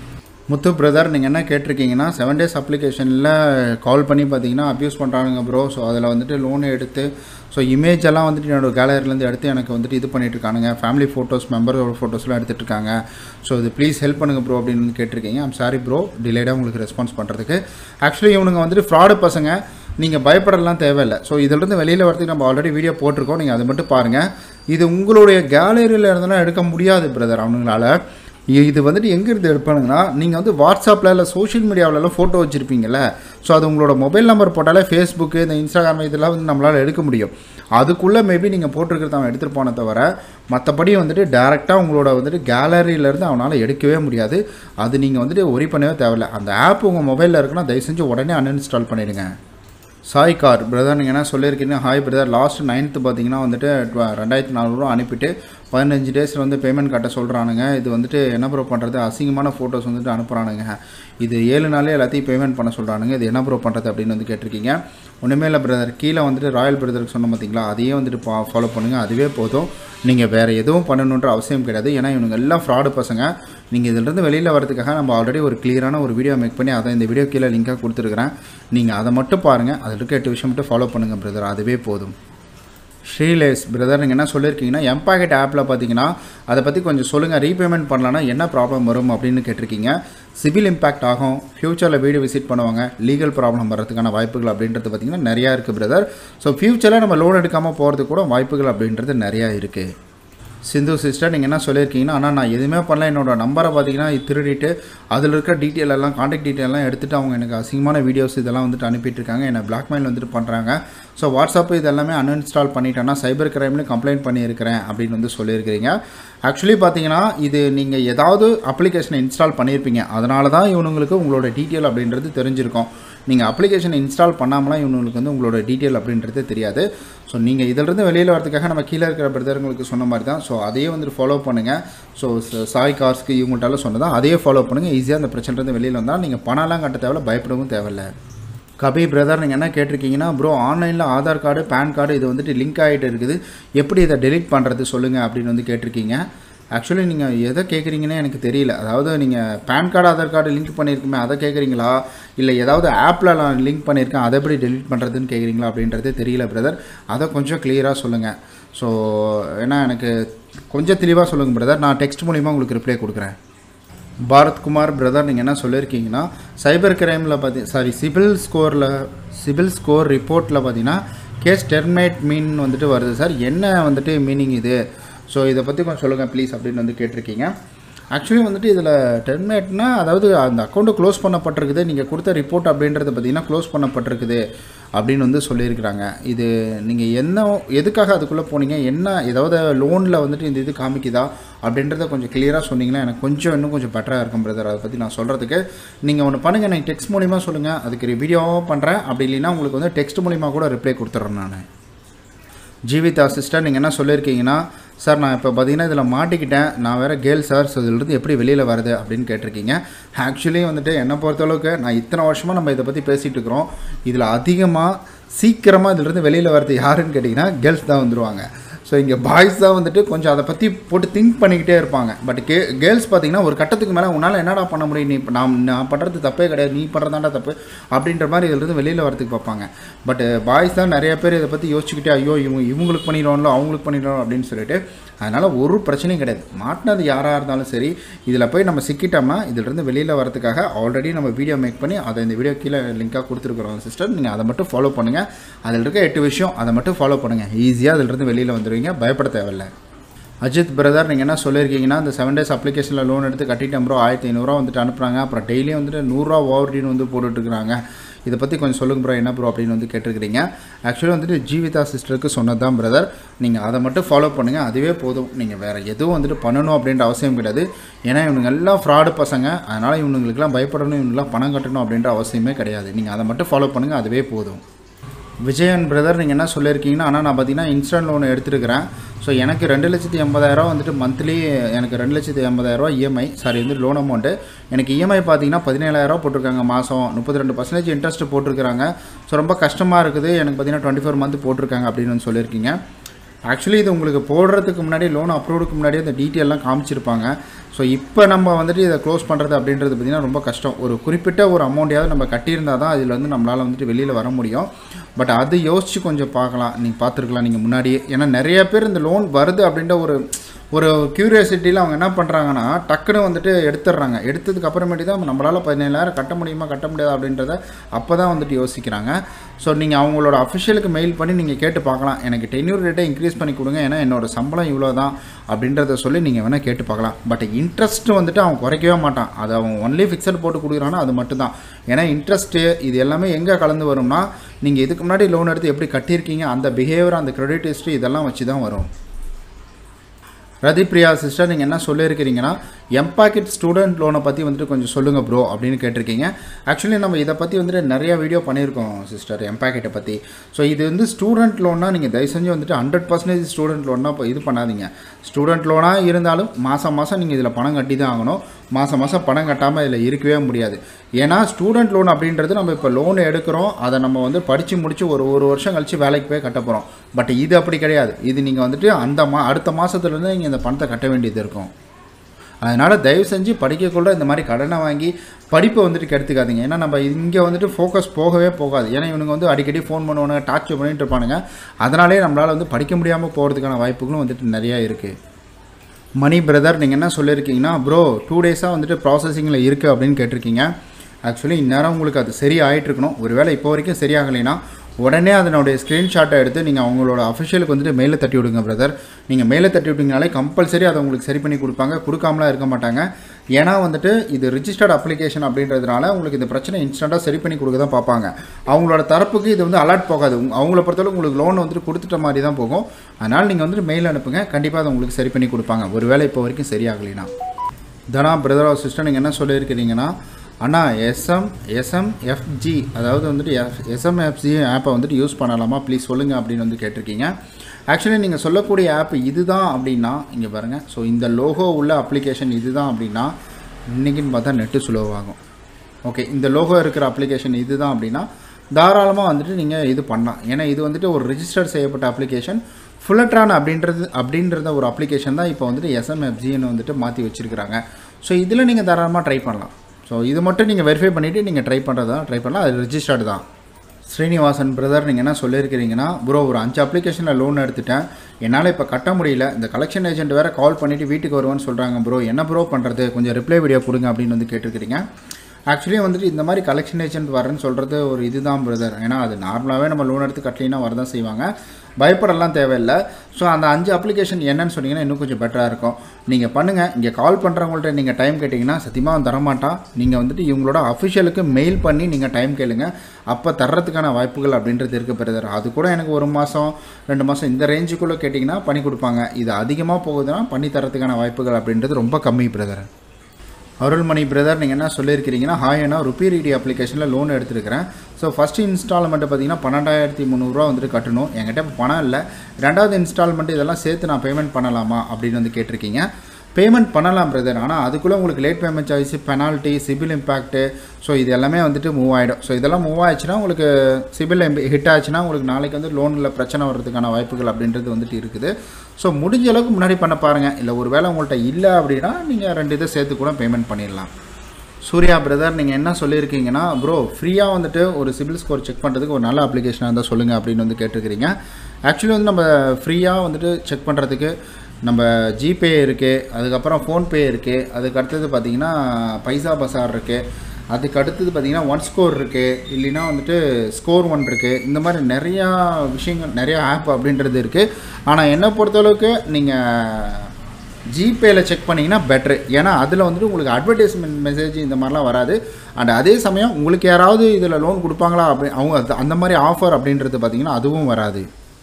முத்து பிரதர் நீங்கள் என்ன கேட்டிருக்கீங்கன்னா செவன் டேஸ் அப்ளிகேஷனில் கால் பண்ணி பார்த்தீங்கன்னா அப்யூஸ் பண்ணுறானுங்க ப்ரோ ஸோ அதில் வந்துட்டு லோன் எடுத்து ஸோ இமேஜ் எல்லாம் வந்துட்டு என்னோட கேலரிலேருந்து எடுத்து எனக்கு வந்துட்டு இது பண்ணிட்டு இருக்கானுங்க ஃபேமிலி ஃபோட்டோஸ் மெம்பரோட ஃபோட்டோஸ்லாம் எடுத்துகிட்டு இருக்காங்க ஸோ இது ப்ளீஸ் ஹெல்ப் பண்ணுங்க ப்ரோ அப்படின்னு வந்து கேட்டிருக்கீங்க ஐம் சாரி ப்ரோ டிலேடாக உங்களுக்கு ரெஸ்பான்ஸ் பண்ணுறதுக்கு ஆக்சுவலி இவனுங்க வந்துட்டு ஃப்ராடு பசங்க நீங்கள் பயப்படலாம் தேவையில்லை ஸோ இதிலிருந்து வெளியில் வரதுக்கு நம்ம ஆல்ரெடி வீடியோ போட்டிருக்கோம் நீங்கள் அதை மட்டும் பாருங்கள் இது உங்களுடைய கேலரியில் இருந்தெல்லாம் எடுக்க முடியாது பிரதர் அவனுங்களால இது வந்துட்டு எங்கே இருந்து எடுப்பானுங்கன்னா நீங்கள் வந்து வாட்ஸ்அப்பில் இல்லை சோஷியல் மீடியாவிலலாம் ஃபோட்டோ வச்சுருப்பீங்கல்ல ஸோ அது உங்களோட மொபைல் நம்பர் போட்டாலே ஃபேஸ்புக்கு இந்த இன்ஸ்டாகிராம் இதெல்லாம் வந்து நம்மளால் எடுக்க முடியும் அதுக்குள்ளே மேபி நீங்கள் போட்டிருக்கிறத அவன் எடுத்துகிட்டு போன தவிர மற்றபடி வந்துட்டு டேரெக்டாக உங்களோட வந்துட்டு கேலரியிலேருந்து அவனால் எடுக்கவே முடியாது அது நீங்கள் வந்துட்டு ஒரி பண்ணவே தேவையில்ல அந்த ஆப் உங்கள் மொபைலில் இருக்குன்னா தயவு செஞ்சு உடனே அன்இன்ஸ்டால் பண்ணிவிடுங்க சாய் கார் பிரதர் நீங்கள் என்ன சொல்லியிருக்கீங்க ஹாய் பிரதர் லாஸ்ட் நைன்த்து பார்த்தீங்கன்னா வந்துட்டு டுவ- ரெண்டாயிரத்தி நானூறுரூவா அனுப்பிட்டு பதினஞ்சு டேஸில் வந்து பேமெண்ட் கட்ட சொல்கிறானுங்க இது வந்துட்டு என்ன ப்ரோ பண்ணுறது அசிங்கமான ஃபோட்டோஸ் வந்துட்டு அனுப்புகிறானுங்க இது ஏழு நாளே எல்லாத்தையும் பேமெண்ட் பண்ண சொல்கிறானுங்க இது என்ன ப்ரோ பண்ணுறது அப்படின்னு வந்து கேட்டிருக்கீங்க ஒன்றுமே இல்லை பிரதர் கீழே வந்துட்டு ராயல் பிரதருக்கு சொன்ன பார்த்தீங்களா அதையே வந்துட்டு பா ஃபாலோ பண்ணுங்கள் அதுவே போதும் நீங்கள் வேறு எதுவும் பண்ணணுன்ற அவசியம் கிடையாது ஏன்னா இவனுங்க எல்லாம் ஃப்ராடு பசங்க நீங்கள் இதிலிருந்து வெளியில் வரதுக்காக நம்ம ஆல்ரெடி ஒரு கிளியரான ஒரு வீடியோ மேக் பண்ணி அதை இந்த வீடியோ கீழே லிங்காக கொடுத்துருக்குறேன் நீங்கள் அதை மட்டும் பாருங்கள் அதில் இருக்க எட்டு விஷயம் மட்டும் ஃபாலோ பண்ணுங்கள் பிரதர் அதுவே போதும் ஸ்ரீலேஸ் பிரதர் நீங்கள் என்ன சொல்லியிருக்கீங்கன்னா எம்பாக்கெட் ஆப்பில் பார்த்தீங்கன்னா அதை பற்றி கொஞ்சம் சொல்லுங்கள் ரீபேமெண்ட் பண்ணலான்னா என்ன ப்ராப்ளம் வரும் அப்படின்னு கேட்டிருக்கீங்க சிவில் இம்பேக்ட் ஆகும் ஃப்யூச்சரில் வீடு விசிட் பண்ணுவாங்க லீகல் ப்ராப்ளம் வர்றதுக்கான வாய்ப்புகள் அப்படின்றது பார்த்திங்கன்னா நிறையா இருக்குது பிரதர் ஸோ ஃப்யூச்சரில் நம்ம லோன் எடுக்காமல் போகிறதுக்கு கூட வாய்ப்புகள் அப்படின்றது நிறையா இருக்குது சிந்து சிஸ்டர் நீங்கள் என்ன சொல்லியிருக்கீங்கன்னா ஆனால் நான் எதுவுமே பண்ணல என்னோட நம்பரை பார்த்தீங்கன்னா இது திருடிட்டு அதில் இருக்க டீட்டெயில் எல்லாம் காண்டாக்ட் டீட்டெயில் எல்லாம் எடுத்துகிட்டு அவங்க எனக்கு அசிங்கமான வீடியோஸ் இதெல்லாம் வந்துட்டு அனுப்பிட்டு இருக்காங்க என்னை பிளாக்மெயில் வந்துட்டு பண்ணுறாங்க ஸோ வாட்ஸ்அப் இதெல்லாமே அன்இன்ஸ்டால் பண்ணிட்டேன்னா சைபர் கிரைம்லேயும் கம்ப்ளைண்ட் பண்ணியிருக்கிறேன் அப்படின்னு வந்து சொல்லியிருக்கிறீங்க ஆக்சுவலி பார்த்தீங்கன்னா இது நீங்கள் ஏதாவது அப்ளிகேஷனை இன்ஸ்டால் பண்ணியிருப்பீங்க அதனால தான் இவனுங்களுக்கு உங்களோட டீட்டெயில் அப்படின்றது தெரிஞ்சிருக்கும் நீங்கள் அப்ளிகேஷனை இன்ஸ்டால் பண்ணாமலாம் இவங்களுக்கு வந்து உங்களோட டீட்டெயில் அப்படின்றது தெரியாது ஸோ நீங்கள் இதிலிருந்து வெளியில் வரதுக்காக நம்ம கீழே இருக்கிற பிரதர்களுக்கு சொன்ன மாதிரி தான் ஸோ அதையே வந்துட்டு ஃபாலோ பண்ணுங்கள் ஸோ சாய் கார்ஸ்க்கு இவங்கள்ட்டால சொன்னதான் அதையே ஃபாலோ பண்ணுங்கள் ஈஸியாக அந்த பிரச்சனைலேருந்து வெளியில் வந்தால் நீங்கள் பணம்லாம் கட்ட தேவையில்ல பயப்படவும் தேவையில்ல கபி பிரதர் நீங்கள் என்ன கேட்டிருக்கீங்கன்னா ப்ரோ ஆன்லைனில் ஆதார் கார்டு பேன் கார்டு இது வந்துட்டு லிங்க் ஆகிட்டு இருக்குது எப்படி இதை டெலீட் பண்ணுறது சொல்லுங்கள் அப்படின்னு வந்து கேட்டிருக்கீங்க ஆக்சுவலி நீங்கள் எதை கேட்குறீங்கன்னே எனக்கு தெரியல அதாவது நீங்கள் PAN card Aadhaar card link பண்ணியிருக்குமே அதை கேட்குறீங்களா இல்லை ஏதாவது ஆப்பில் நான் லிங்க் பண்ணியிருக்கேன் அதை எப்படி டெலீட் பண்ணுறதுன்னு கேட்குறீங்களா அப்படின்றதே தெரியல பிரதர் அதை கொஞ்சம் கிளியராக சொல்லுங்கள் ஸோ ஏன்னா எனக்கு கொஞ்சம் தெளிவாக சொல்லுங்கள் பிரதர் நான் டெக்ஸ்ட் மூலிமா உங்களுக்கு ரிப்ளை கொடுக்குறேன் பாரத்குமார் பிரதர் நீங்கள் என்ன சொல்லியிருக்கீங்கன்னா சைபர் கிரைமில் பார்த்தி சாரி சிபில் ஸ்கோரில் சிபில் ஸ்கோர் ரிப்போர்ட்டில் பார்த்தீங்கன்னா கேஸ் டெர்மினேட் மீன் வந்துட்டு வருது சார் என்ன வந்துட்டு மீனிங் இது ஸோ இதை பற்றி கொஞ்சம் சொல்லுங்கள் ப்ளீஸ் அப்படின்னு வந்து கேட்டிருக்கீங்க ஆக்சுவலி வந்துட்டு இதில் டெர்மினேட்னா அதாவது அந்த அக்கௌண்ட்டு க்ளோஸ் பண்ணப்பட்டிருக்குது நீங்கள் கொடுத்த ரிப்போர்ட் அப்படின்றது பார்த்தீங்கன்னா க்ளோஸ் பண்ணப்பட்டிருக்குது அப்படின்னு வந்து சொல்லியிருக்கிறாங்க இது நீங்கள் என்ன எதுக்காக அதுக்குள்ளே போனீங்க என்ன ஏதாவது லோனில் வந்துட்டு இந்த இது காமிக்குதா அப்படின்றத கொஞ்சம் கிளியராக சொன்னீங்கன்னா எனக்கு கொஞ்சம் இன்னும் கொஞ்சம் பெட்டராக இருக்கும் பிரதர் அதை பற்றி நான் சொல்கிறதுக்கு நீங்கள் ஒன்று பண்ணுங்கள் எனக்கு டெக்ஸ்ட் மூலிமா சொல்லுங்கள் அதுக்கு வீடியோவும் பண்ணுறேன் அப்படி இல்லைன்னா உங்களுக்கு வந்து டெக்ஸ்ட் மூலிமா கூட ரிப்ளை கொடுத்துட்றேன் நான் ஜீவிதா சிஸ்டர் நீங்கள் என்ன சொல்லியிருக்கீங்கன்னா சார் நான் இப்போ பார்த்தீங்கன்னா இதில் மாட்டிக்கிட்டேன் நான் வேறு கேர்ள் சார் ஸோ இதிலிருந்து எப்படி வெளியில் வருது அப்படின்னு கேட்டிருக்கீங்க ஆக்சுவலி வந்துட்டு என்னை பொறுத்தளவுக்கு நான் இத்தனை வருஷமாக நம்ம இதை பற்றி பேசிகிட்டு இருக்கிறோம் இதில் அதிகமாக சீக்கிரமாக இதிலிருந்து வெளியில் வர்றது யாருன்னு கேட்டிங்கன்னா கேர்ள்ஸ் தான் வந்துருவாங்க ஸோ இங்கே பாய்ஸ் தான் வந்துட்டு கொஞ்சம் அதை பற்றி போட்டு திங்க் பண்ணிக்கிட்டே இருப்பாங்க பட் கே கேர்ள்ஸ் பார்த்தீங்கன்னா ஒரு கட்டத்துக்கு மேலே உன்னால் என்னடா பண்ண முடியும் நீ நான் நான் பண்ணுறது தப்பே கிடையாது நீ பண்ணுறதாண்டா தப்பு அப்படின்ற மாதிரி இதிலிருந்து வெளியில் வரதுக்கு பார்ப்பாங்க பட் பாய்ஸ் தான் நிறைய பேர் இதை பற்றி யோசிச்சுக்கிட்டே ஐயோ இவங்க இவங்களுக்கு பண்ணிடுவாங்களோ அவங்களுக்கு பண்ணிடுவோம் அப்படின்னு சொல்லிட்டு அதனால் ஒரு பிரச்சனையும் கிடையாது மாட்டினது யாராக இருந்தாலும் சரி இதில் போய் நம்ம சிக்கிட்டோம்னா இதிலிருந்து வெளியில் வரதுக்காக ஆல்ரெடி நம்ம வீடியோ மேக் பண்ணி அதை இந்த வீடியோ கீழே லிங்காக கொடுத்துருக்குறோம் சிஸ்டர் நீங்கள் அதை மட்டும் ஃபாலோ பண்ணுங்கள் அதில் இருக்க எட்டு விஷயம் அதை மட்டும் ஃபாலோ பண்ணுங்கள் ஈஸியாக அதிலிருந்து வெளியில் வந்துடுவீங்க பயப்பட தேவையில்லை அஜித் பிரதர் நீங்கள் என்ன சொல்லியிருக்கீங்கன்னா இந்த செவன் டேஸ் அப்ளிகேஷனில் லோன் எடுத்து கட்டிட்டேன் ப்ரோ ஆயிரத்தி ஐநூறுரூவா வந்துட்டு அனுப்புகிறாங்க அப்புறம் டெய்லியும் வந்துட்டு நூறுரூவா ஓவர்டின்னு வந்து போட்டுட்ருக்குறாங்க இதை பற்றி கொஞ்சம் சொல்லுங்க ப்ரோ என்ன ப்ரோ அப்படின்னு வந்து கேட்டிருக்கிறீங்க ஆக்சுவலி வந்துட்டு ஜீவிதா சிஸ்டருக்கு சொன்னது தான் பிரதர் நீங்கள் அதை மட்டும் ஃபாலோ பண்ணுங்கள் அதுவே போதும் நீங்கள் வேறு எதுவும் வந்துட்டு பண்ணணும் அப்படின்ற அவசியம் கிடையாது ஏன்னா இவனுங்க எல்லாம் ஃப்ராடு பசங்க அதனால் இவனுங்களுக்குலாம் பயப்படணும் இவனுக்குலாம் பணம் கட்டணும் அப்படின்ற அவசியமே கிடையாது நீங்கள் அதை மட்டும் ஃபாலோ பண்ணுங்கள் அதுவே போதும் விஜயன் பிரதர் நீங்கள் என்ன சொல்லியிருக்கீங்கன்னா ஆனால் நான் பார்த்தீங்கன்னா இன்ஸ்டன்ட் லோன் எடுத்துருக்கிறேன் ஸோ எனக்கு ரெண்டு லட்சத்தி எண்பதாயிரம் வந்துட்டு மந்த்லி எனக்கு ரெண்டு லட்சத்தி எண்பதாயிரரூவா இஎம்ஐ சாரி வந்து லோன் அமௌண்ட்டு எனக்கு இஎம்ஐ பார்த்தீங்கன்னா பதினேழாயிரம் போட்டிருக்காங்க மாதம் முப்பத்தி ரெண்டு பர்சன்டேஜ் இன்ட்ரெஸ்ட் போட்டிருக்கிறாங்க ஸோ ரொம்ப கஷ்டமாக இருக்குது எனக்கு பார்த்தீங்கன்னா டுவெண்ட்டி ஃபோர் மந்த் போட்டிருக்காங்க அப்படின்னு வந்து சொல்லியிருக்கீங்க ஆக்சுவலி இது உங்களுக்கு போடுறதுக்கு முன்னாடி லோன் அப்ரூவ்டுக்கு முன்னாடியே இந்த டீட்டெயிலாம் காமிச்சிருப்பாங்க ஸோ இப்போ நம்ம வந்துட்டு இதை க்ளோஸ் பண்ணுறது அப்படின்றது பார்த்திங்கன்னா ரொம்ப கஷ்டம் ஒரு குறிப்பிட்ட ஒரு அமௌண்ட்டையாவது நம்ம கட்டியிருந்தால் தான் இதில் வந்து நம்மளால் வந்துட்டு வெளியில் வர முடியும் பட் அது யோசித்து கொஞ்சம் பார்க்கலாம் நீங்கள் பார்த்துருக்கலாம் நீங்கள் முன்னாடியே ஏன்னா நிறைய பேர் இந்த லோன் வருது அப்படின்ற ஒரு ஒரு க்யூரியாசிட்டியில் அவங்க என்ன பண்ணுறாங்கன்னா டக்குன்னு வந்துட்டு எடுத்துடுறாங்க எடுத்ததுக்கு அப்புறமேட்டு தான் நம்மளால் பதினேழாயிரம் கட்ட முடியுமா கட்ட முடியாது அப்படின்றத அப்போ தான் வந்துட்டு யோசிக்கிறாங்க ஸோ நீங்கள் அவங்களோட அஃபிஷியலுக்கு மெயில் பண்ணி நீங்கள் கேட்டு பார்க்கலாம் எனக்கு டென்யூர் ரேட்டை இன்க்ரீஸ் பண்ணி கொடுங்க ஏன்னா என்னோட சம்பளம் இவ்வளோ தான் அப்படின்றத சொல்லி நீங்கள் வேணால் கேட்டு பார்க்கலாம் பட் இன்ட்ரெஸ்ட் வந்துட்டு அவன் குறைக்கவே மாட்டான் அது அவன் ஒன்லி ஃபிக்ஸட் போட்டு கொடுக்குறான்னா அது மட்டும்தான் ஏன்னா இன்ட்ரெஸ்ட்டு இது எல்லாமே எங்கே கலந்து வரும்னா நீங்கள் இதுக்கு முன்னாடி லோன் எடுத்து எப்படி கட்டியிருக்கீங்க அந்த பிஹேவியர் அந்த கிரெடிட் ஹிஸ்ட்ரி இதெல்லாம் வச்சு தான் வரும் ரதிப்ரியா சிஸ்டர் நீங்கள் என்ன சொல்லியிருக்கிறீங்கன்னா எம்பாக்கெட் ஸ்டூடெண்ட் லோனை பற்றி வந்துட்டு கொஞ்சம் சொல்லுங்கள் ப்ரோ அப்படின்னு கேட்டிருக்கீங்க ஆக்சுவலி நம்ம இதை பற்றி வந்துட்டு நிறைய வீடியோ பண்ணியிருக்கோம் சிஸ்டர் எம்பாக்கெட்டை பற்றி ஸோ இது வந்து ஸ்டூடெண்ட் லோன்னா நீங்கள் தயவு செஞ்சு வந்துட்டு ஹண்ட்ரட் பர்சன்டேஜ் ஸ்டூடெண்ட் லோன்னா இப்போ இது பண்ணாதீங்க ஸ்டூடெண்ட் லோனாக இருந்தாலும் மாதம் மாதம் நீங்கள் இதில் பணம் கட்டி தான் ஆகணும் மாதம் மாதம் பணம் கட்டாமல் இதில் இருக்கவே முடியாது ஏன்னா ஸ்டூடெண்ட் லோன் அப்படின்றது நம்ம இப்போ லோன் எடுக்கிறோம் அதை நம்ம வந்து படித்து முடித்து ஒரு ஒரு வருஷம் கழித்து வேலைக்கு போய் கட்ட போகிறோம் பட் இது அப்படி கிடையாது இது நீங்கள் வந்துட்டு அந்த மா அடுத்த மாதத்துலேருந்து நீங்கள் இந்த பணத்தை கட்ட வேண்டியது இருக்கும் அதனால் தயவு செஞ்சு படிக்கக்குள்ள இந்த மாதிரி கடனை வாங்கி படிப்பை வந்துட்டு கெடுத்துக்காதீங்க ஏன்னா நம்ம இங்கே வந்துட்டு ஃபோக்கஸ் போகவே போகாது ஏன்னா இவனுங்க வந்து அடிக்கடி ஃபோன் பண்ணுவானுங்க டார்ச்சர் பண்ணிட்டு இருப்பானுங்க அதனாலே நம்மளால் வந்து படிக்க முடியாமல் போகிறதுக்கான வாய்ப்புகளும் வந்துட்டு நிறையா இருக்குது மணி பிரதர் நீங்கள் என்ன சொல்லியிருக்கீங்கன்னா ப்ரோ டூ டேஸாக வந்துட்டு ப்ராசஸிங்கில் இருக்குது அப்படின்னு கேட்டிருக்கீங்க ஆக்சுவலி இந்நேரம் உங்களுக்கு அது சரி ஆகிட்டு இருக்கணும் ஒருவேளை இப்போ வரைக்கும் சரியாகலைன்னா உடனே அதனுடைய ஸ்க்ரீன்ஷாட்டை எடுத்து நீங்கள் அவங்களோட அஃபிஷியலுக்கு வந்துட்டு மெயிலில் தட்டி விடுங்க பிரதர் நீங்கள் மெயிலில் தட்டி விட்டீங்கனாலே கம்பல்சரி அதை உங்களுக்கு சரி பண்ணி கொடுப்பாங்க கொடுக்காமலாம் இருக்க மாட்டாங்க ஏன்னா வந்துட்டு இது ரிஜிஸ்டர்ட் அப்ளிகேஷன் அப்படின்றதுனால உங்களுக்கு இந்த பிரச்சனை இன்ஸ்டண்ட்டாக சரி பண்ணி கொடுக்க தான் பார்ப்பாங்க அவங்களோட தரப்புக்கு இது வந்து அலர்ட் போகாது உங்க- அவங்கள பொறுத்தவரை உங்களுக்கு லோன் வந்துட்டு கொடுத்துட்ட மாதிரி தான் போகும் அதனால் நீங்கள் வந்துட்டு மெயில் அனுப்புங்க கண்டிப்பாக அதை உங்களுக்கு சரி பண்ணி கொடுப்பாங்க ஒருவேளை இப்போ வரைக்கும் சரியாகலைன்னா தனா பிரதர் ஆர் சிஸ்டர் நீங்கள் என்ன சொல்லியிருக்கிறீங்கன்னா அண்ணா எஸ்எம் எஸ்எம்எஃப்ஜி அதாவது வந்துட்டு எஃப் எஸ்எம்எஃப்ஜி ஆப்பை வந்துட்டு யூஸ் பண்ணலாமா ப்ளீஸ் சொல்லுங்கள் அப்படின்னு வந்து கேட்டிருக்கீங்க ஆக்சுவலி நீங்கள் சொல்லக்கூடிய ஆப் இதுதான் அப்படின்னா இங்கே பாருங்கள் ஸோ இந்த லோகோ உள்ள அப்ளிகேஷன் இதுதான் அப்படின்னா இன்றைக்கின்னு பார்த்தா நெட்டு சுலோவாகும் ஓகே இந்த லோகோ இருக்கிற அப்ளிகேஷன் இதுதான் அப்படின்னா தாராளமாக வந்துட்டு நீங்கள் இது பண்ணலாம் ஏன்னா இது வந்துட்டு ஒரு ரிஜிஸ்டர் செய்யப்பட்ட அப்ளிகேஷன் ஃபுல்லட்ரான் அப்படின்றது அப்படின்றத ஒரு அப்ளிகேஷன் தான் இப்போ வந்துட்டு எஸ்எம்எஃப்ஜின்னு வந்துட்டு மாற்றி வச்சுருக்கிறாங்க ஸோ இதில் நீங்கள் தாராளமாக ட்ரை பண்ணலாம் ஸோ இது மட்டும் நீங்கள் வெரிஃபை பண்ணிவிட்டு நீங்கள் ட்ரை பண்ணுறதா ட்ரை பண்ணலாம் அது ரிஜிஸ்டர்டு தான் ஸ்ரீனிவாசன் பிரதர் நீங்கள் என்ன சொல்லியிருக்கிறீங்கன்னா ப்ரோ ஒரு அஞ்சு அப்ளிகேஷனில் லோன் எடுத்துட்டேன் என்னால் இப்போ கட்ட முடியல இந்த கலெக்ஷன் ஏஜென்ட் வேறு கால் பண்ணிவிட்டு வீட்டுக்கு வருவேன்னு சொல்கிறாங்க ப்ரோ என்ன ப்ரோ பண்ணுறது கொஞ்சம் ரிப்ளை வீடியோ கொடுங்க அப்படின்னு வந்து கேட்டிருக்கிறீங்க ஆக்சுவலி வந்துட்டு இந்த மாதிரி கலெக்ஷன் ஏஜென்ட் வரேன்னு சொல்கிறது ஒரு இதுதான் பிரதர் ஏன்னா அது நார்மலாகவே நம்ம லோன் எடுத்து கட்டலினா வரதான் செய்வாங்க பயப்படலாம் தேவையில்லை ஸோ அந்த அஞ்சு அப்ளிகேஷன் என்னன்னு சொன்னீங்கன்னா இன்னும் கொஞ்சம் பெட்டராக இருக்கும் நீங்கள் பண்ணுங்கள் இங்கே கால் பண்ணுறவங்கள்ட்ட நீங்கள் டைம் கேட்டிங்கன்னா சத்தியமாக அவன் தரமாட்டான் நீங்கள் வந்துட்டு இவங்களோட அஃபிஷியலுக்கு மெயில் பண்ணி நீங்கள் டைம் கேளுங்க அப்போ தர்றதுக்கான வாய்ப்புகள் அப்படின்றது இருக்குது பிரதர் அது கூட எனக்கு ஒரு மாதம் ரெண்டு மாதம் இந்த ரேஞ்சுக்குள்ளே கேட்டிங்கன்னா பண்ணி கொடுப்பாங்க இது அதிகமாக போகுதுன்னா பண்ணி தரத்துக்கான வாய்ப்புகள் அப்படின்றது ரொம்ப கம்மி பிரதர் அருள்மணி பிரதர் நீங்கள் என்ன சொல்லியிருக்கிறீங்கன்னா ஹாய் அண்ணா ருபி ரீடி அப்ளிகேஷனில் லோன் எடுத்திருக்கிறேன் ஸோ ஃபஸ்ட் இன்ஸ்டால்மெண்ட்டு பார்த்தீங்கன்னா பன்னெண்டாயிரத்தி முந்நூறுரூவா வந்துட்டு கட்டணும் என்கிட்ட இப்போ பணம் இல்லை ரெண்டாவது இன்ஸ்டால்மெண்ட் இதெல்லாம் சேர்த்து நான் பேமெண்ட் பண்ணலாமா அப்படின்னு வந்து கேட்டிருக்கீங்க பேமெண்ட் பண்ணலாம் பிரதர் ஆனால் அதுக்குள்ளே உங்களுக்கு late payment charge penalty CIBIL impact so இது எல்லாமே வந்துட்டு மூவ் ஆகிடும் ஸோ இதெல்லாம் மூவ் ஆயிடுச்சுன்னா உங்களுக்கு சிபில் ஹிட் ஆச்சுன்னா உங்களுக்கு நாளைக்கு வந்து லோனில் பிரச்சனை வர்றதுக்கான வாய்ப்புகள் அப்படின்றது வந்துட்டு இருக்குது ஸோ முடிஞ்ச அளவுக்கு முன்னாடி பண்ண பாருங்கள் இல்லை ஒரு வேளை உங்கள்கிட்ட இல்லை அப்படின்னா நீங்கள் ரெண்டு இதை சேர்த்து கூட பேமெண்ட் பண்ணிடலாம் சூர்யா பிரதர் நீங்கள் என்ன சொல்லியிருக்கீங்கன்னா ப்ரோ ஃப்ரீயாக வந்துட்டு ஒரு சிபில் ஸ்கோர் செக் பண்ணுறதுக்கு ஒரு நல்ல அப்ளிகேஷனாக இருந்தால் சொல்லுங்கள் அப்படின்னு வந்து கேட்டிருக்கிறீங்க ஆக்சுவலி வந்து நம்ம ஃப்ரீயாக வந்துட்டு செக் பண்ணுறதுக்கு நம்ம ஜிபே இருக்குது அதுக்கப்புறம் ஃபோன்பே இருக்குது அதுக்கு அடுத்தது பார்த்திங்கன்னா பைசா பசார் இருக்குது அதுக்கு அடுத்தது பார்த்திங்கன்னா ஒன் ஸ்கோர் இருக்குது இல்லைன்னா வந்துட்டு ஸ்கோர் ஒன் இருக்குது இந்த மாதிரி நிறையா விஷயங்கள் நிறையா ஆப் அப்படின்றது இருக்குது ஆனால் என்னை பொறுத்தளவுக்கு நீங்கள் ஜிபேல செக் பண்ணிங்கன்னா பெட்ரு ஏன்னா அதில் வந்துட்டு உங்களுக்கு அட்வர்டைஸ்மெண்ட் மெசேஜ் இந்த மாதிரிலாம் வராது அண்ட் அதே சமயம் உங்களுக்கு யாராவது இதில் லோன் கொடுப்பாங்களா அப்படி அவங்க அது- அந்த மாதிரி ஆஃபர் அப்படின்றது பார்த்தீங்கன்னா அதுவும் வராது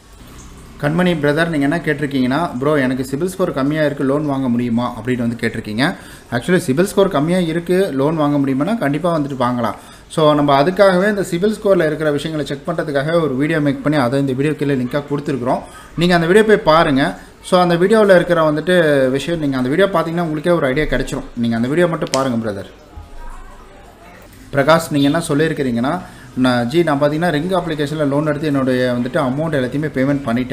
கண்மணி பிரதர் நீங்கள் என்ன கேட்டிருக்கீங்கன்னா ப்ரோ எனக்கு சிபில் ஸ்கோர் கம்மியாக இருக்குது லோன் வாங்க முடியுமா அப்படின்னு வந்து கேட்டிருக்கீங்க ஆக்சுவலி சிபில் ஸ்கோர் கம்மியாக இருக்குது லோன் வாங்க முடியுமானா கண்டிப்பாக வந்துட்டு வாங்கலாம் ஸோ நம்ம அதுக்காகவே இந்த சிபில் ஸ்கோரில் இருக்கிற விஷயங்களை செக் பண்ணுறதுக்காக ஒரு வீடியோ மேக் பண்ணி அதை இந்த வீடியோ கீழே லிங்காக கொடுத்துருக்குறோம் நீங்கள் அந்த வீடியோ போய் பாருங்கள் ஸோ அந்த வீடியோவில் இருக்கிற வந்துட்டு விஷயம் நீங்கள் அந்த வீடியோ பார்த்தீங்கன்னா உங்களுக்கே ஒரு ஐடியா கிடைச்சிரும் நீங்கள் அந்த வீடியோ மட்டும் பாருங்கள் பிரதர் பிரகாஷ் நீங்கள் என்ன சொல்லியிருக்கிறீங்கன்னா நான் ஜி நான் பார்த்தீங்கன்னா ரிங் அப்ளிகேஷனில் லோன் எடுத்து என்னுடைய வந்துட்டு அமௌண்ட் எல்லாத்தையுமே பேமெண்ட் பண்ணிட்டேன்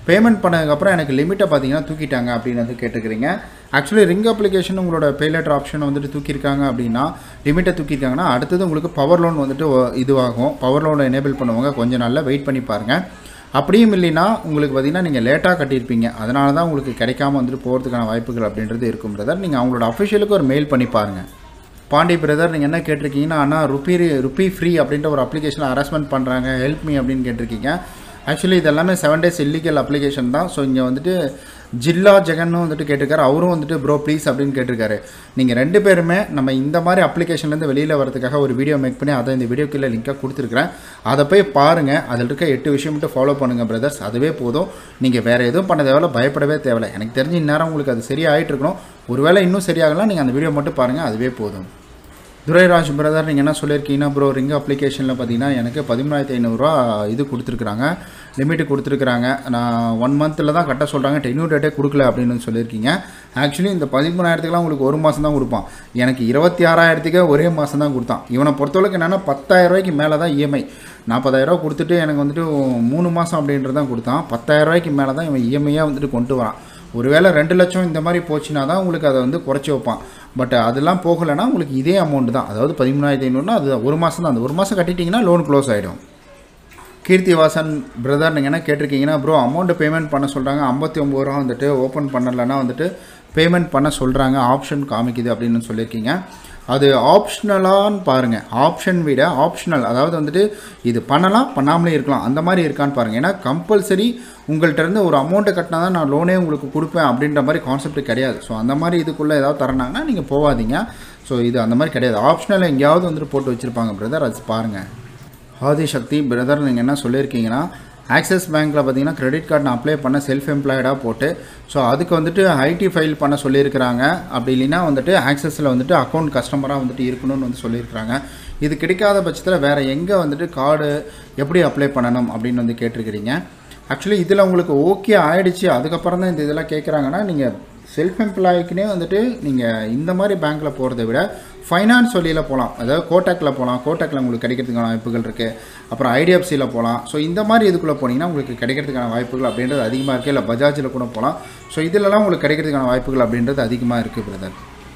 பேமெண்ட் பண்ணதுக்கப்புறம் எனக்கு லிமிட்டை பார்த்தீங்கன்னா தூக்கிட்டாங்க அப்படின்னு வந்து கேட்டுக்கிறீங்க ஆக்சுவலி ரிங் அப்ளிகேஷன் உங்களோட பே லெட்டர் ஆப்ஷனை வந்துட்டு தூக்கியிருக்காங்க அப்படின்னா லிமிட்டை தூக்கியிருக்காங்கன்னா அடுத்தது உங்களுக்கு பவர் லோன் வந்துட்டு ஒ- இதுவாகும் பவர் லோனை எனேபிள் பண்ணுவாங்க கொஞ்சம் நாளில் வெயிட் பண்ணி பாருங்கள் அப்படியும் இல்லைன்னா உங்களுக்கு பார்த்தீங்கன்னா நீங்கள் லேட்டாக கட்டியிருப்பீங்க அதனால தான் உங்களுக்கு கிடைக்காம வந்துட்டு போகிறதுக்கான வாய்ப்புகள் அப்படின்றது இருக்கும் பிரதர் நீங்கள் அவங்களோட அஃபிஷியலுக்கு ஒரு மெயில் பண்ணி பாருங்கள் பாண்டி பிரதர் நீங்கள் என்ன கேட்டிருக்கீங்கன்னா அண்ணா ருப்பி ருப்பி ஃப்ரீ அப்படின்ற ஒரு அப்ளிகேஷனில் ஹராஸ்மெண்ட் பண்ணுறாங்க ஹெல்ப் மீ அப்படின்னு கேட்டிருக்கீங்க ஆக்சுவலி இது எல்லாமே செவன் டேஸ் இல்லீகல் அப்ளிகேஷன் தான் ஸோ இங்கே வந்துட்டு ஜில்லா ஜெகன்னு வந்துட்டு கேட்டிருக்காரு அவரும் வந்துட்டு ப்ரோ ப்ளீஸ் அப்படின்னு கேட்டிருக்காரு நீங்கள் ரெண்டு பேருமே நம்ம இந்த மாதிரி அப்ளிகேஷன்லேருந்து வெளியில் வரதுக்காக ஒரு வீடியோ மேக் பண்ணி அதை இந்த வீடியோ கீழே லிங்காக கொடுத்துருக்குறேன் அதை போய் பாருங்கள் அதில் இருக்க எட்டு விஷயம் மட்டும் ஃபாலோ பண்ணுங்கள் பிரதர்ஸ் அதுவே போதும் நீங்கள் வேறு எதுவும் பண்ண தேவையில்ல பயப்படவே தேவையில்ல எனக்கு தெரிஞ்ச இந்நேரம் உங்களுக்கு அது சரியாயிட்டு இருக்கணும் ஒருவேளை இன்னும் சரியாகலாம் நீங்கள் அந்த வீடியோ மட்டும் பாருங்கள் அதுவே போதும் துரைராஜ் பிரதர் நீங்கள் என்ன சொல்லியிருக்கீங்கன்னா ப்ரோ ரிங் அப்ளிகேஷனில் பார்த்தீங்கன்னா எனக்கு பதிமூணாயிரத்தி ஐநூறுரூவா இது கொடுத்துருக்குறாங்க லிமிட்டு கொடுத்துருக்குறாங்க நான் ஒன் மந்தில் தான் கட்ட சொல்கிறாங்க டென்யூ டேட்டே கொடுக்கல அப்படின்னு சொல்லியிருக்கீங்க ஆக்சுவலி இந்த பதிமூணாயிரத்துக்குலாம் உங்களுக்கு ஒரு மாதம் தான் கொடுப்பான் எனக்கு இருபத்தி ஆறாயிரத்துக்கே ஒரே மாதம் தான் கொடுத்தான் இவனை பொறுத்தளவுக்கு என்னென்னா பத்தாயிரம் ரூபாய்க்கு மேலே தான் இஎம்ஐ நாற்பதாயிரரூவா கொடுத்துட்டு எனக்கு வந்துட்டு மூணு மாதம் அப்படின்றது தான் கொடுத்தான் பத்தாயிரம் ரூபாய்க்கு மேலே தான் இவன் இஎம்ஐயாக வந்துட்டு கொண்டு வரான் ஒருவேளை ரெண்டு லட்சம் இந்த மாதிரி போச்சுன்னா தான் உங்களுக்கு அதை வந்து குறைச்சி வைப்பான் பட் அதெல்லாம் போகலைன்னா உங்களுக்கு இதே அமௌண்ட் தான் அதாவது பதிமூணாயிரத்தி ஐநூறுனா அது ஒரு மாதம் தான் அந்த ஒரு மாதம் கட்டிட்டிங்கன்னா லோன் க்ளோஸ் ஆகிடும் கீர்த்திவாசன் பிரதர் நீங்கள் என்ன கேட்டிருக்கீங்கன்னா ப்ரோ அமௌண்ட் பேமெண்ட் பண்ண சொல்கிறாங்க ஐம்பத்தி ஒம்பது ரூபா வந்துட்டு ஓப்பன் பண்ணலைன்னா வந்துட்டு பேமெண்ட் பண்ண சொல்கிறாங்க ஆப்ஷன் காமிக்குது அப்படின்னு சொல்லியிருக்கீங்க அது ஆப்ஷனலான்னு பாருங்கள் ஆப்ஷன் விட ஆப்ஷனல் அதாவது வந்துட்டு இது பண்ணலாம் பண்ணாமலே இருக்கலாம் அந்த மாதிரி இருக்கான்னு பாருங்கள் ஏன்னா கம்பல்சரி உங்கள்கிட்ட இருந்து ஒரு அமௌண்ட்டை கட்டினா தான் நான் லோனே உங்களுக்கு கொடுப்பேன் அப்படின்ற மாதிரி கான்செப்ட் கிடையாது ஸோ அந்த மாதிரி இதுக்குள்ளே ஏதாவது தரணாங்கன்னா நீங்கள் போகாதீங்க ஸோ இது அந்த மாதிரி கிடையாது ஆப்ஷனல் எங்கேயாவது வந்துட்டு போட்டு வச்சுருப்பாங்க பிரதர் அது பாருங்கள் ஆதிசக்தி பிரதர் நீங்கள் என்ன சொல்லியிருக்கீங்கன்னா ஆக்சிஸ் பேங்க்கில் பார்த்தீங்கன்னா கிரெடிட் கார்டு நான் அப்ளை பண்ண செல்ஃப் எம்ப்ளாய்டாக போட்டு ஸோ அதுக்கு வந்துட்டு ஐடி ஃபைல் பண்ண சொல்லியிருக்கிறாங்க அப்படி இல்லைன்னா வந்துட்டு ஆக்சஸில் வந்துட்டு அக்கௌண்ட் கஸ்டமராக வந்துட்டு இருக்கணும்னு வந்து சொல்லியிருக்கிறாங்க இது கிடைக்காத பட்சத்தில் வேறு எங்கே வந்துட்டு கார்டு எப்படி அப்ளை பண்ணணும் அப்படின்னு வந்து கேட்டிருக்கிறீங்க ஆக்சுவலி இதில் உங்களுக்கு ஓகே ஆயிடுச்சு அதுக்கப்புறம் தான் இந்த இதெல்லாம் கேட்குறாங்கன்னா நீங்கள் செல்ஃப் எம்ப்ளாய்க்குனே வந்துட்டு நீங்கள் இந்த மாதிரி பேங்க்கில் போகிறத விட ஃபைனான்ஸ் வழியில் போகலாம் அதாவது கோட்டாக்கில் போகலாம் கோட்டாக்கில் உங்களுக்கு கிடைக்கிறதுக்கான வாய்ப்புகள் இருக்குது அப்புறம் ஐடிஎஃப்சியில் போகலாம் ஸோ இந்த மாதிரி இதுக்குள்ளே போனீங்கன்னா உங்களுக்கு கிடைக்கிறதுக்கான வாய்ப்புகள் அப்படின்றது அதிகமாக இருக்குது இல்லை பஜாஜில் கூட போகலாம் ஸோ இதிலலாம் உங்களுக்கு கிடைக்கிறதுக்கான வாய்ப்புகள் அப்படின்றது அதிகமாக இருக்குது brother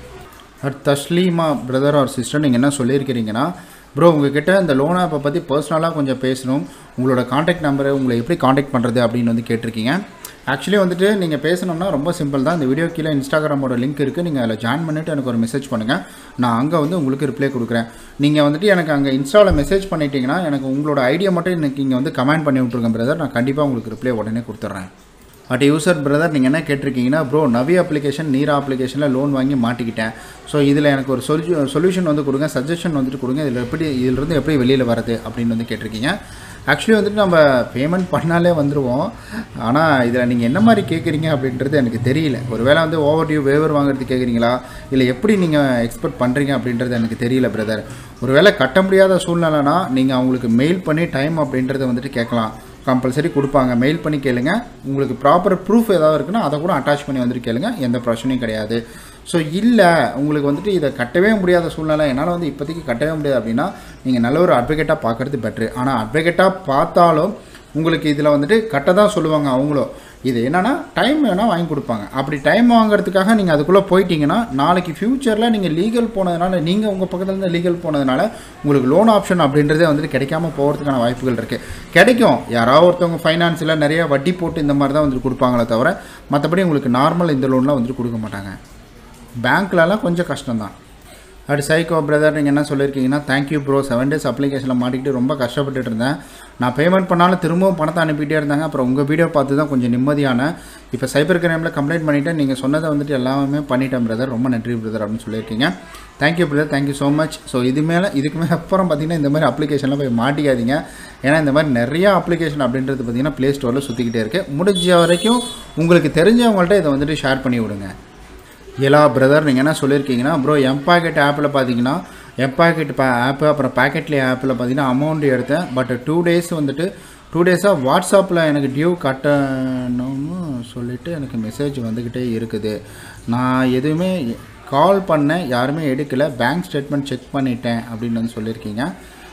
at Taslima brother or sister நீங்கள் என்ன சொல்லியிருக்கிறீங்கன்னா ப்ரோ உங்ககிட்ட இந்த லோன் ஆப்பை பற்றி பர்சனலாக கொஞ்சம் பேசணும் உங்களோட காண்டாக்ட் நம்பரை உங்களை எப்படி காண்டாக்ட் பண்ணுறது அப்படின்னு வந்து கேட்டிருக்கீங்க ஆக்சுவலி வந்துட்டு நீங்கள் பேசணும்னா ரொம்ப சிம்பிள் தான் இந்த வீடியோ கீழே இன்ஸ்டாகிராமோட லிங்க் இருக்குது நீங்கள் அதில் ஜாயின் பண்ணிவிட்டு எனக்கு ஒரு மெசேஜ் பண்ணுங்கள் நான் அங்கே வந்து உங்களுக்கு ரிப்ளை கொடுக்குறேன் நீங்கள் வந்துட்டு எனக்கு அங்கே இன்ஸ்டாவில் மெசேஜ் பண்ணிட்டீங்கன்னா எனக்கு உங்களோட ஐடியா மட்டும் எனக்கு இங்கே வந்து கமெண்ட் பண்ணி விட்ருங்க பிரதர் நான் கண்டிப்பாக உங்களுக்கு ரிப்ளை உடனே கொடுத்துட்றேன் அட் யூசர் பிரதர் நீங்கள் என்ன கேட்டிருக்கீங்கன்னா ப்ரோ நவி அப்ளிகேஷன் நீரா அப்ளிகேஷனில் லோன் வாங்கி மாட்டிக்கிட்டேன் ஸோ இதில் எனக்கு ஒரு சொல்யூ சொல்யூஷன் வந்து கொடுங்க சஜஷன் வந்துட்டு கொடுங்க இதில் எப்படி இதிலிருந்து எப்படி வெளியில் வரது அப்படின்னு வந்து கேட்டிருக்கீங்க ஆக்சுவலி வந்துட்டு நம்ம பேமெண்ட் பண்ணாலே வந்துடுவோம் ஆனால் இதில் நீங்கள் என்ன மாதிரி கேட்குறீங்க அப்படின்றது எனக்கு தெரியல ஒருவேளை வந்து ஓவர் டியூ வேவர் வாங்குறது கேட்குறீங்களா இல்லை எப்படி நீங்கள் எக்ஸ்பெக்ட் பண்ணுறீங்க அப்படின்றது எனக்கு தெரியல பிரதர் ஒருவேளை கட்ட முடியாத சூழ்நிலைனா நீங்கள் அவங்களுக்கு மெயில் பண்ணி டைம் அப்படின்றத வந்துட்டு கேட்கலாம் கம்பல்சரி கொடுப்பாங்க மெயில் பண்ணி கேளுங்க உங்களுக்கு ப்ராப்பர் ப்ரூஃப் ஏதாவது இருக்குன்னா அதை கூட அட்டாச் பண்ணி வந்துட்டு கேளுங்க எந்த பிரச்சனையும் கிடையாது ஸோ இல்லை உங்களுக்கு வந்துட்டு இதை கட்டவே முடியாத சூழ்நிலை என்னால் வந்து இப்போதைக்கு கட்டவே முடியாது அப்படின்னா நீங்கள் நல்ல ஒரு அட்வொகேட்டாக பார்க்குறது பெட்ரு ஆனால் அட்வொகேட்டாக பார்த்தாலும் உங்களுக்கு இதில் வந்துட்டு கட்ட தான் சொல்லுவாங்க அவங்களும் இது என்னென்னா டைம் வேணால் வாங்கி கொடுப்பாங்க அப்படி டைம் வாங்குறதுக்காக நீங்கள் அதுக்குள்ளே போயிட்டீங்கன்னா நாளைக்கு ஃப்யூச்சரில் நீங்கள் லீகல் போனதுனால நீங்கள் உங்கள் பக்கத்துல இருந்து லீகல் போனதுனால உங்களுக்கு லோன் ஆப்ஷன் அப்படின்றதே வந்துட்டு கிடைக்காம போகிறதுக்கான வாய்ப்புகள் இருக்குது கிடைக்கும் யாராவது ஒருத்தவங்க ஃபைனான்ஸில் நிறைய வட்டி போட்டு இந்த மாதிரி தான் வந்துட்டு கொடுப்பாங்களே தவிர மற்றபடி உங்களுக்கு நார்மல் இந்த லோன்லாம் வந்துட்டு கொடுக்க மாட்டாங்க பேங்க்லலாம் கொஞ்சம் கஷ்டம்தான் அடுத்து சைக்கோ பிரதர் நீங்கள் என்ன சொல்லியிருக்கீங்கன்னா தேங்க்யூ ப்ரோ செவன் டேஸ் அப்ளிகேஷனில் மாட்டிக்கிட்டு ரொம்ப கஷ்டப்பட்டுட்டு இருந்தேன் நான் பேமெண்ட் பண்ணாலும் திரும்பவும் பணத்தை அனுப்பிட்டே இருந்தாங்க அப்புறம் உங்கள் வீடியோ பார்த்து தான் கொஞ்சம் நிம்மதியான இப்போ சைபர் கிரைமில் கம்ப்ளைண்ட் பண்ணிவிட்டு நீங்கள் சொன்னதை வந்துட்டு எல்லாமே பண்ணிட்டேன் பிரதர் ரொம்ப நன்றி பிரதர் அப்படின்னு சொல்லியிருக்கீங்க thank you brother thank you so much so இது மேலே இதுக்கு மேலே அப்புறம் பார்த்தீங்கன்னா இந்த மாதிரி அப்ளிகேஷன்லாம் போய் மாட்டிக்காதீங்க ஏன்னா இந்த மாதிரி நிறையா அப்ளிகேஷன் அப்படின்றது பார்த்தீங்கன்னா ப்ளே ஸ்டோரில் சுற்றிக்கிட்டே இருக்குது முடிஞ்ச வரைக்கும் உங்களுக்கு தெரிஞ்சவங்கள்ட்ட இதை வந்துட்டு ஷேர் பண்ணி விடுங்க எல்லா பிரதர் நீங்கள் என்ன சொல்லியிருக்கீங்கன்னா ப்ரோ எம்பாக்கெட் ஆப்பில் பார்த்தீங்கன்னா எம்பாக்கெட் பா ஆப்பு அப்புறம் பேக்கெட்லி ஆப்பில் பார்த்தீங்கன்னா அமௌண்ட் எடுத்தேன் பட் டூ டேஸ் வந்துட்டு டூ டேஸாக வாட்ஸ்அப்பில் எனக்கு டியூ கட்டணும்னு சொல்லிவிட்டு எனக்கு மெசேஜ் வந்துக்கிட்டே இருக்குது நான் எதுவுமே கால் பண்ணேன் யாருமே எடுக்கலை பேங்க் ஸ்டேட்மெண்ட் செக் பண்ணிட்டேன் அப்படின்னு வந்து சொல்லியிருக்கீங்க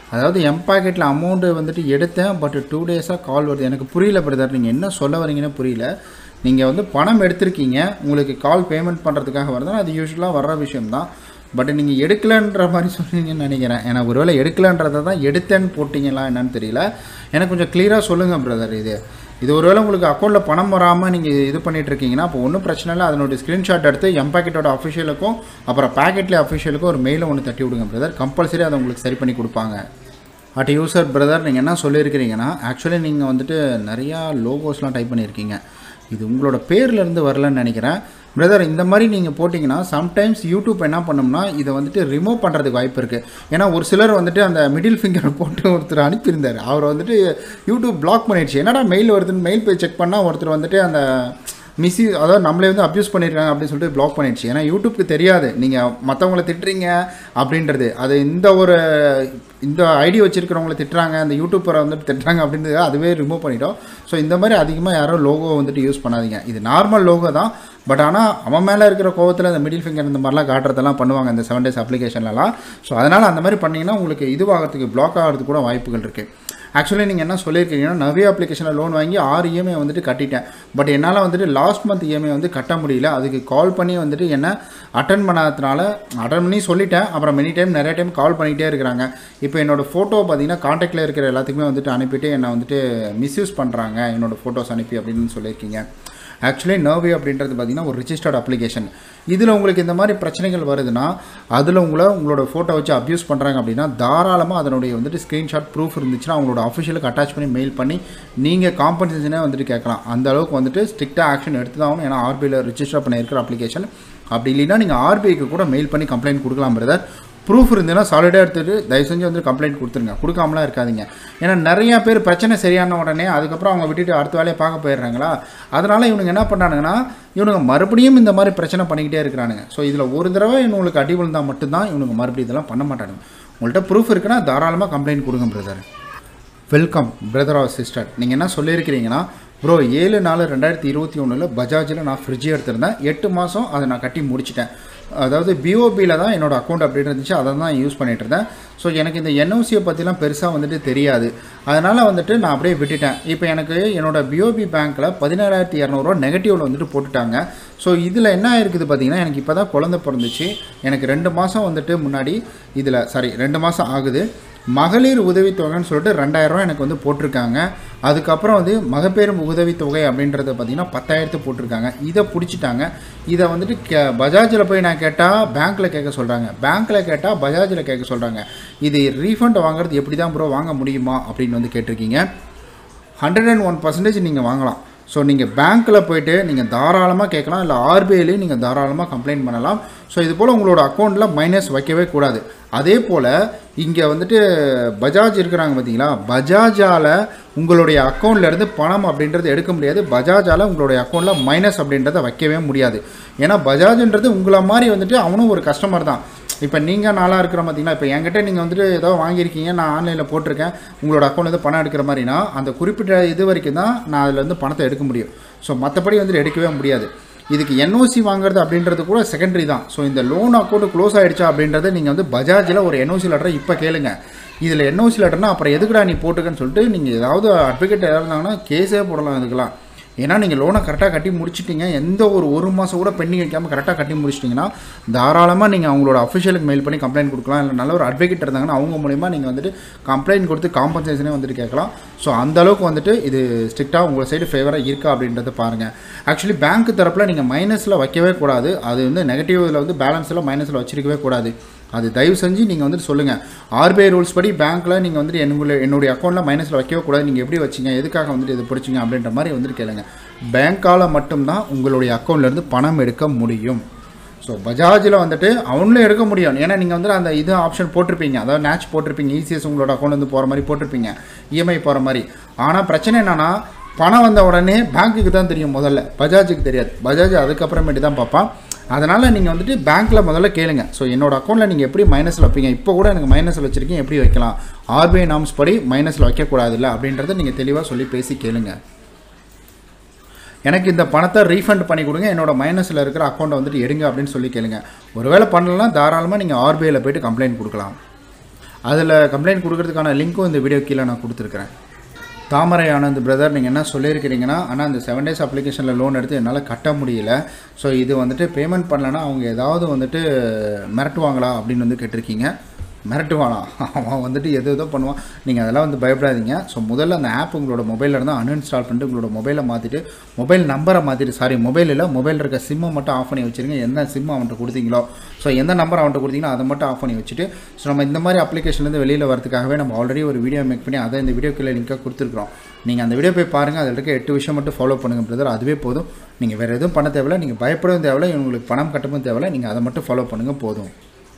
அதாவது எம் பாக்கெட்டில் அமௌண்ட்டு வந்துட்டு எடுத்தேன் பட் டூ டேஸாக கால் வருது எனக்கு புரியல பிரதர் நீங்கள் என்ன சொல்ல வரீங்கன்னு புரியல நீங்கள் வந்து பணம் எடுத்திருக்கீங்க உங்களுக்கு கால் பேமெண்ட் பண்ணுறதுக்காக வருதுன்னா அது யூஸ்வலாக வர்ற விஷயம்தான் பட் நீங்கள் எடுக்கலன்ற மாதிரி சொன்னீங்கன்னு நினைக்கிறேன் ஏன்னா ஒருவேளை எடுக்கலன்றதை தான் எடுத்தேன்னு போட்டிங்களா என்னன்னு தெரியல எனக்கு கொஞ்சம் கிளியராக சொல்லுங்கள் பிரதர் இது இது ஒருவேளை உங்களுக்கு அக்கௌண்ட்டில் பணம் வராமல் நீங்கள் இது பண்ணிட்டு இருக்கீங்கன்னா அப்போ ஒன்றும் பிரச்சனை இல்லை அதனுடைய ஸ்க்ரீன்ஷாட் எடுத்து எம் பாக்கெட்டோட அஃபிஷியலுக்கும் அப்புறம் பாக்கெட்லேயே அஃபிஷியலுக்கும் ஒரு மெயிலை ஒன்று தட்டி விடுங்க பிரதர் கம்பல்சரி அதை உங்களுக்கு சரி பண்ணி கொடுப்பாங்க அட் யூசர் பிரதர் நீங்கள் என்ன சொல்லியிருக்கிறீங்கன்னா ஆக்சுவலி நீங்கள் வந்துட்டு நிறையா லோகோஸ்லாம் டைப் பண்ணியிருக்கீங்க இது உங்களோட பேர்லேருந்து வரலன்னு நினைக்கிறேன் பிரதர் இந்த மாதிரி நீங்கள் போட்டிங்கன்னா சம்டைம்ஸ் யூடியூப் என்ன பண்ணும்னா இதை வந்துட்டு ரிமூவ் பண்ணுறதுக்கு வாய்ப்பு இருக்குது ஏன்னா ஒரு சிலர் வந்துட்டு அந்த மிடில் ஃபிங்கரை போட்டு ஒருத்தர் அனுப்பியிருந்தார் அவர் வந்துட்டு யூடியூப் பிளாக் பண்ணிடுச்சு என்னடா மெயில் வருதுன்னு மெயில் போய் செக் பண்ணால் ஒருத்தர் வந்துட்டு அந்த மிஸ்யூ அதாவது நம்மளே வந்து அப்யூஸ் பண்ணியிருக்காங்க அப்படின்னு சொல்லிட்டு பிளாக் பண்ணிடுச்சு ஏன்னா யூடியூப்க்கு தெரியாது நீங்கள் மற்றவங்கள திட்டுறீங்க அப்படின்றது அது இந்த ஒரு இந்த ஐடி வச்சிருக்கிறவங்கள திட்டுறாங்க அந்த யூடியூப்பரை வந்துட்டு திட்டுறாங்க அப்படின்றது அதுவே ரிமூவ் பண்ணிட்டோம் ஸோ இந்த மாதிரி அதிகமாக யாரும் லோகோ வந்துட்டு யூஸ் பண்ணாதீங்க இது நார்மல் லோகோ தான் பட் ஆனால் அவன் மேலே இருக்கிற கோவத்தில் அந்த மிடில் ஃபிங்கர் இந்த மாதிரிலாம் காட்டுறதெல்லாம் பண்ணுவாங்க இந்த செவன் டேஸ் அப்ளிகேஷன்லலாம் ஸோ அதனால் அந்த மாதிரி பண்ணிங்கன்னா உங்களுக்கு இதுவாகிறதுக்கு பிளாக் ஆகிறதுக்கு கூட வாய்ப்புகள் இருக்குது ஆக்சுவலி நீங்கள் என்ன சொல்லியிருக்கீங்கன்னா நவிய அப்ளிகேஷனில் லோன் வாங்கி ஆறு இஎம்ஐ வந்துட்டு கட்டிட்டேன் பட் என்னால் வந்துட்டு லாஸ்ட் மந்த் இஎம்ஐ வந்து கட்ட முடியல அதுக்கு கால் பண்ணி வந்துட்டு என்ன அட்டன் பண்ணாததுனால அட்டன் பண்ணி சொல்லிட்டேன் அப்புறம் மெனி டைம் நிறைய டைம் கால் பண்ணிகிட்டே இருக்கிறாங்க இப்போ என்னோட ஃபோட்டோ பார்த்தீங்கன்னா காண்டாக்டில் இருக்கிற எல்லாத்துக்குமே வந்துட்டு அனுப்பிட்டு என்னை வந்துட்டு மிஸ்யூஸ் பண்ணுறாங்க என்னோட ஃபோட்டோஸ் அனுப்பி அப்படின்னு சொல்லியிருக்கீங்க ஆக்சுவலி நர்வே அப்படின்றது பார்த்தீங்கன்னா ஒரு ரிஜிஸ்டர்ட் அப்ளிகேஷன் இதில் உங்களுக்கு இந்த மாதிரி பிரச்சனைகள் வருதுன்னா அதில் உங்களை உங்களோட ஃபோட்டோ வச்சு அப்யூஸ் பண்ணுறாங்க அப்படின்னா தாராளமாக அதனுடைய வந்துட்டு ஸ்க்ரீன்ஷாட் ப்ரூஃப் இருந்துச்சுன்னா அவங்களோட அஃபிஷியலுக்கு அட்டாச் பண்ணி மெயில் பண்ணி நீங்கள் காம்பன்சேஷனே வந்துட்டு கேட்கலாம் அந்த அளவுக்கு வந்துட்டு ஸ்ட்ரிக்டாக ஆக்ஷன் எடுத்து தான் ஆகணும் ஏன்னா ஆர்பிஐயில் ரிஜிஸ்டர் பண்ணியிருக்கிற அப்ளிகேஷன் அப்படி இல்லைன்னா நீங்கள் ஆர்பிஐக்கு கூட மெயில் பண்ணி கம்ப்ளைண்ட் கொடுக்கலாம் பிரதர் ப்ரூஃப் இருந்ததுன்னா சாலிடாக எடுத்துகிட்டு தயவு செஞ்சு வந்து கம்ப்ளைண்ட் கொடுத்துருங்க கொடுக்காமலாம் இருக்காதீங்க ஏன்னா நிறையா பேர் பிரச்சனை சரியான உடனே அதுக்கப்புறம் அவங்க விட்டுட்டு அடுத்த வேலையை பார்க்க போயிடுறாங்களா அதனால் இவனுங்க என்ன பண்ணானுங்கன்னா இவனுங்க மறுபடியும் இந்த மாதிரி பிரச்சனை பண்ணிக்கிட்டே இருக்கிறானுங்க ஸோ இதில் ஒரு தடவை இவங்களுக்கு அடி விழுந்தால் மட்டும்தான் இவனுங்க மறுபடியும் இதெல்லாம் பண்ண மாட்டானுங்க உங்கள்கிட்ட ப்ரூஃப் இருக்குன்னா தாராளமாக கம்ப்ளைண்ட் கொடுங்க brother welcome brother or sister நீங்கள் என்ன சொல்லியிருக்கிறீங்கன்னா ப்ரோ ஏழு நாலு ரெண்டாயிரத்தி இருபத்தி ஒன்றில் பஜாஜில் நான் ஃப்ரிட்ஜ் எடுத்திருந்தேன் எட்டு மாதம் அதை நான் கட்டி முடிச்சிட்டேன் அதாவது பிஓபியில் தான் என்னோட அக்கௌண்ட் அப்படி இருந்துச்சு அதை தான் யூஸ் பண்ணிட்டு இருந்தேன் ஸோ எனக்கு இந்த என்ஓசியை பற்றிலாம் பெருசாக வந்துட்டு தெரியாது அதனால் வந்துட்டு நான் அப்படியே விட்டுட்டேன் இப்போ எனக்கு என்னோட பிஓபி பேங்க்கில் பதினேழாயிரத்தி இரநூறுவா நெகட்டிவில் வந்துட்டு போட்டுட்டாங்க ஸோ இதில் என்ன இருக்குது பார்த்தீங்கன்னா எனக்கு இப்போ தான் குழந்தை பிறந்துச்சு எனக்கு ரெண்டு மாதம் வந்துட்டு முன்னாடி இதில் சாரி ரெண்டு மாதம் ஆகுது மகளிர் உதவித்தொகைன்னு சொல்லிட்டு ரெண்டாயிரரூவா எனக்கு வந்து போட்டிருக்காங்க அதுக்கப்புறம் வந்து மகப்பேறு உதவித்தொகை அப்படின்றத பார்த்தீங்கன்னா பத்தாயிரத்து போட்டிருக்காங்க இதை பிடிச்சிட்டாங்க இதை வந்துட்டு கே பஜாஜில் போய் நான் கேட்டால் பேங்க்கில் கேட்க சொல்கிறாங்க பேங்க்கில் கேட்டால் பஜாஜில் கேட்க சொல்கிறாங்க இது ரீஃபண்ட் வாங்குறது எப்படி தான் ப்ரோ வாங்க முடியுமா அப்படின்னு வந்து கேட்டிருக்கீங்க ஹண்ட்ரட் அண்ட் ஒன் பர்சன்டேஜ் நீங்கள் வாங்கலாம் ஸோ நீங்கள் பேங்க்கில் போயிட்டு நீங்கள் தாராளமாக கேட்கலாம் இல்லை ஆர்பிஐலையும் நீங்கள் தாராளமாக கம்ப்ளைண்ட் பண்ணலாம் ஸோ இது போல் உங்களோட அக்கௌண்ட்டில் மைனஸ் வைக்கவே கூடாது அதே போல் இங்கே வந்துட்டு பஜாஜ் இருக்கிறாங்க பார்த்தீங்களா பஜாஜால் உங்களுடைய அக்கௌண்ட்லேருந்து பணம் அப்படின்றது எடுக்க முடியாது பஜாஜால் உங்களுடைய அக்கௌண்ட்டில் மைனஸ் அப்படின்றத வைக்கவே முடியாது ஏன்னா பஜாஜ்ன்றது உங்களை மாதிரி வந்துட்டு அவனும் ஒரு கஸ்டமர் தான் இப்போ நீங்கள் நாளாக இருக்கிற பார்த்தீங்கன்னா இப்போ என்கிட்ட நீங்கள் வந்துட்டு ஏதோ வாங்கியிருக்கீங்க நான் ஆன்லைனில் போட்டிருக்கேன் உங்களோட அக்கௌண்ட்லேருந்து பணம் எடுக்கிற மாதிரினா அந்த குறிப்பிட்ட இது வரைக்கும் தான் நான் அதுலேருந்து பணத்தை எடுக்க முடியும் ஸோ மற்றபடி வந்துட்டு எடுக்கவே முடியாது இதுக்கு என்ஓசி வாங்குறது அப்படின்றது கூட செகண்டரி தான் ஸோ இந்த லோன் அக்கௌண்ட் க்ளோஸ் ஆகிடுச்சா அப்படின்றத நீங்கள் வந்து பஜாஜில் ஒரு என்ஓசி லெட்டரை இப்போ கேளுங்க இதில் என்ஓசி லெட்டர்னா அப்புறம் எதுக்குடா நீ போட்டுக்கன்னு சொல்லிட்டு நீங்கள் ஏதாவது அட்வொகேட் யாராவது இருந்தாங்கன்னா கேஸே போடலாம் இதுக்கெல்லாம் ஏன்னா நீங்கள் லோனை கரெக்டாக கட்டி முடிச்சிட்டிங்க எந்த ஒரு ஒரு மாதம் கூட பெண்டிங் வைக்காமல் கரெக்டாக கட்டி முடிச்சிட்டிங்கன்னா தாராளமாக நீங்கள் அவங்களோட அஃபிஷியலுக்கு மெயில் பண்ணி கம்ப்ளைண்ட் கொடுக்கலாம் இல்லை நல்ல ஒரு அட்வொகேட் இருந்தாங்கன்னா அவங்க மூலிமா நீங்கள் வந்துட்டு கம்ப்ளைண்ட் கொடுத்து காம்பன்சேஷனே வந்துட்டு கேட்கலாம் ஸோ அந்த அளவுக்கு வந்துட்டு இது ஸ்ட்ரிக்டாக உங்கள் சைடு ஃபேவராக இருக்கா அப்படின்றத பாருங்கள் ஆக்சுவலி பேங்க் தரப்பில் நீங்கள் மைனஸில் வைக்கவே கூடாது அது வந்து நெகட்டிவ் இதில் வந்து பேலன்ஸில் மைனஸில் வச்சிருக்கவே கூடாது அது தயவு செஞ்சு நீங்கள் வந்துட்டு சொல்லுங்கள் ஆர்பிஐ ரூல்ஸ் படி பேங்க்கில் நீங்கள் வந்துட்டு என்னுடைய என்னுடைய அக்கௌண்ட்டில் மைனஸில் வைக்கவே கூடாது நீங்கள் எப்படி வச்சிங்க எதுக்காக வந்துட்டு இது பிடிச்சிங்க அப்படின்ற மாதிரி வந்துட்டு கேளுங்க பேங்க்கால் மட்டும்தான் உங்களுடைய அக்கௌண்ட்லேருந்து பணம் எடுக்க முடியும் ஸோ பஜாஜில் வந்துட்டு அவங்களும் எடுக்க முடியும் ஏன்னா நீங்கள் வந்துட்டு அந்த இது ஆப்ஷன் போட்டிருப்பீங்க அதாவது மேட்ச் போட்டிருப்பீங்க இசிஎஸ் உங்களோட அக்கௌண்ட் வந்து போகிற மாதிரி போட்டிருப்பீங்க இஎம்ஐ போகிற மாதிரி ஆனால் பிரச்சனை என்னன்னா பணம் வந்த உடனே பேங்க்குக்கு தான் தெரியும் முதல்ல பஜாஜுக்கு தெரியாது பஜாஜ் அதுக்கப்புறமேட்டு தான் பார்ப்பான் அதனால் நீங்கள் வந்துட்டு பேங்க்கில் முதல்ல கேளுங்க ஸோ என்னோட அக்கௌண்ட்டில் நீங்கள் எப்படி மைனஸில் வைப்பீங்க இப்போ கூட எனக்கு மைனஸில் வச்சுருக்கீங்க எப்படி வைக்கலாம் ஆர்பிஐ நாம்ஸ் படி மைனஸில் வைக்கக்கூடாதுல்ல அப்படின்றத நீங்கள் தெளிவாக சொல்லி பேசி கேளுங்க எனக்கு இந்த பணத்தை ரீஃபண்ட் பண்ணி கொடுங்க என்னோட மைனஸில் இருக்கிற அக்கௌண்ட்டை வந்துட்டு எடுங்க அப்படின்னு சொல்லி கேளுங்க ஒருவேளை பண்ணலன்னா தாராளமாக நீங்கள் ஆர்பிஐயில் போயிட்டு கம்ப்ளைண்ட் கொடுக்கலாம் அதில் கம்ப்ளைண்ட் கொடுக்கறதுக்கான லிங்க்கும் இந்த வீடியோ கீழே நான் கொடுத்துருக்குறேன் தாமரை ஆனந்த் பிரதர் நீங்கள் என்ன சொல்லியிருக்கிறீங்கன்னா ஆனால் அந்த செவன் டேஸ் அப்ளிகேஷனில் லோன் எடுத்து என்னால் கட்ட முடியல ஸோ இது வந்துட்டு பேமெண்ட் பண்ணலன்னா அவங்க ஏதாவது வந்துட்டு மிரட்டுவாங்களா அப்படின்னு வந்து கேட்டிருக்கீங்க மிரட்டுவானா அவன் வந்துட்டு எது எதோ பண்ணுவான் நீங்கள் அதெல்லாம் வந்து பயப்படாதீங்க ஸோ முதல்ல அந்த ஆப் உங்களோட மொபைலில் இருந்து அன்இன்ஸ்டால் பண்ணிட்டு உங்களோட மொபைலை மாற்றிட்டு மொபைல் நம்பரை மாற்றிட்டு சாரி மொபைலில் மொபைலில் இருக்க சிம்மை மட்டும் ஆஃப் பண்ணி வச்சுருங்க எந்த சிம் அவன்கிட்ட கொடுத்தீங்களோ ஸோ எந்த நம்பர் அவன்கிட்ட கொடுத்தீங்களோ அதை மட்டும் ஆஃப் பண்ணி வச்சுட்டு ஸோ நம்ம இந்த மாதிரி அப்ளிகேஷன்லேருந்து வெளியில் வரதுக்காகவே நம்ம ஆல்ரெடி ஒரு வீடியோ மேக் பண்ணி அதை இந்த வீடியோ கீழே லிங்காக கொடுத்துருக்குறோம் நீங்கள் அந்த வீடியோ போய் பாருங்கள் அதில் இருக்க எட்டு விஷயம் மட்டும் ஃபாலோ பண்ணுங்கள் பிரதர் அதுவே போதும் நீங்கள் வேறு எதுவும் பண்ண தேவையில்ல நீங்கள் பயப்படவும் தேவையில்ல உங்களுக்கு பணம் கட்டவும் தேவையில்ல நீங்கள் அதை மட்டும் ஃபாலோ பண்ணுங்கள் போதும்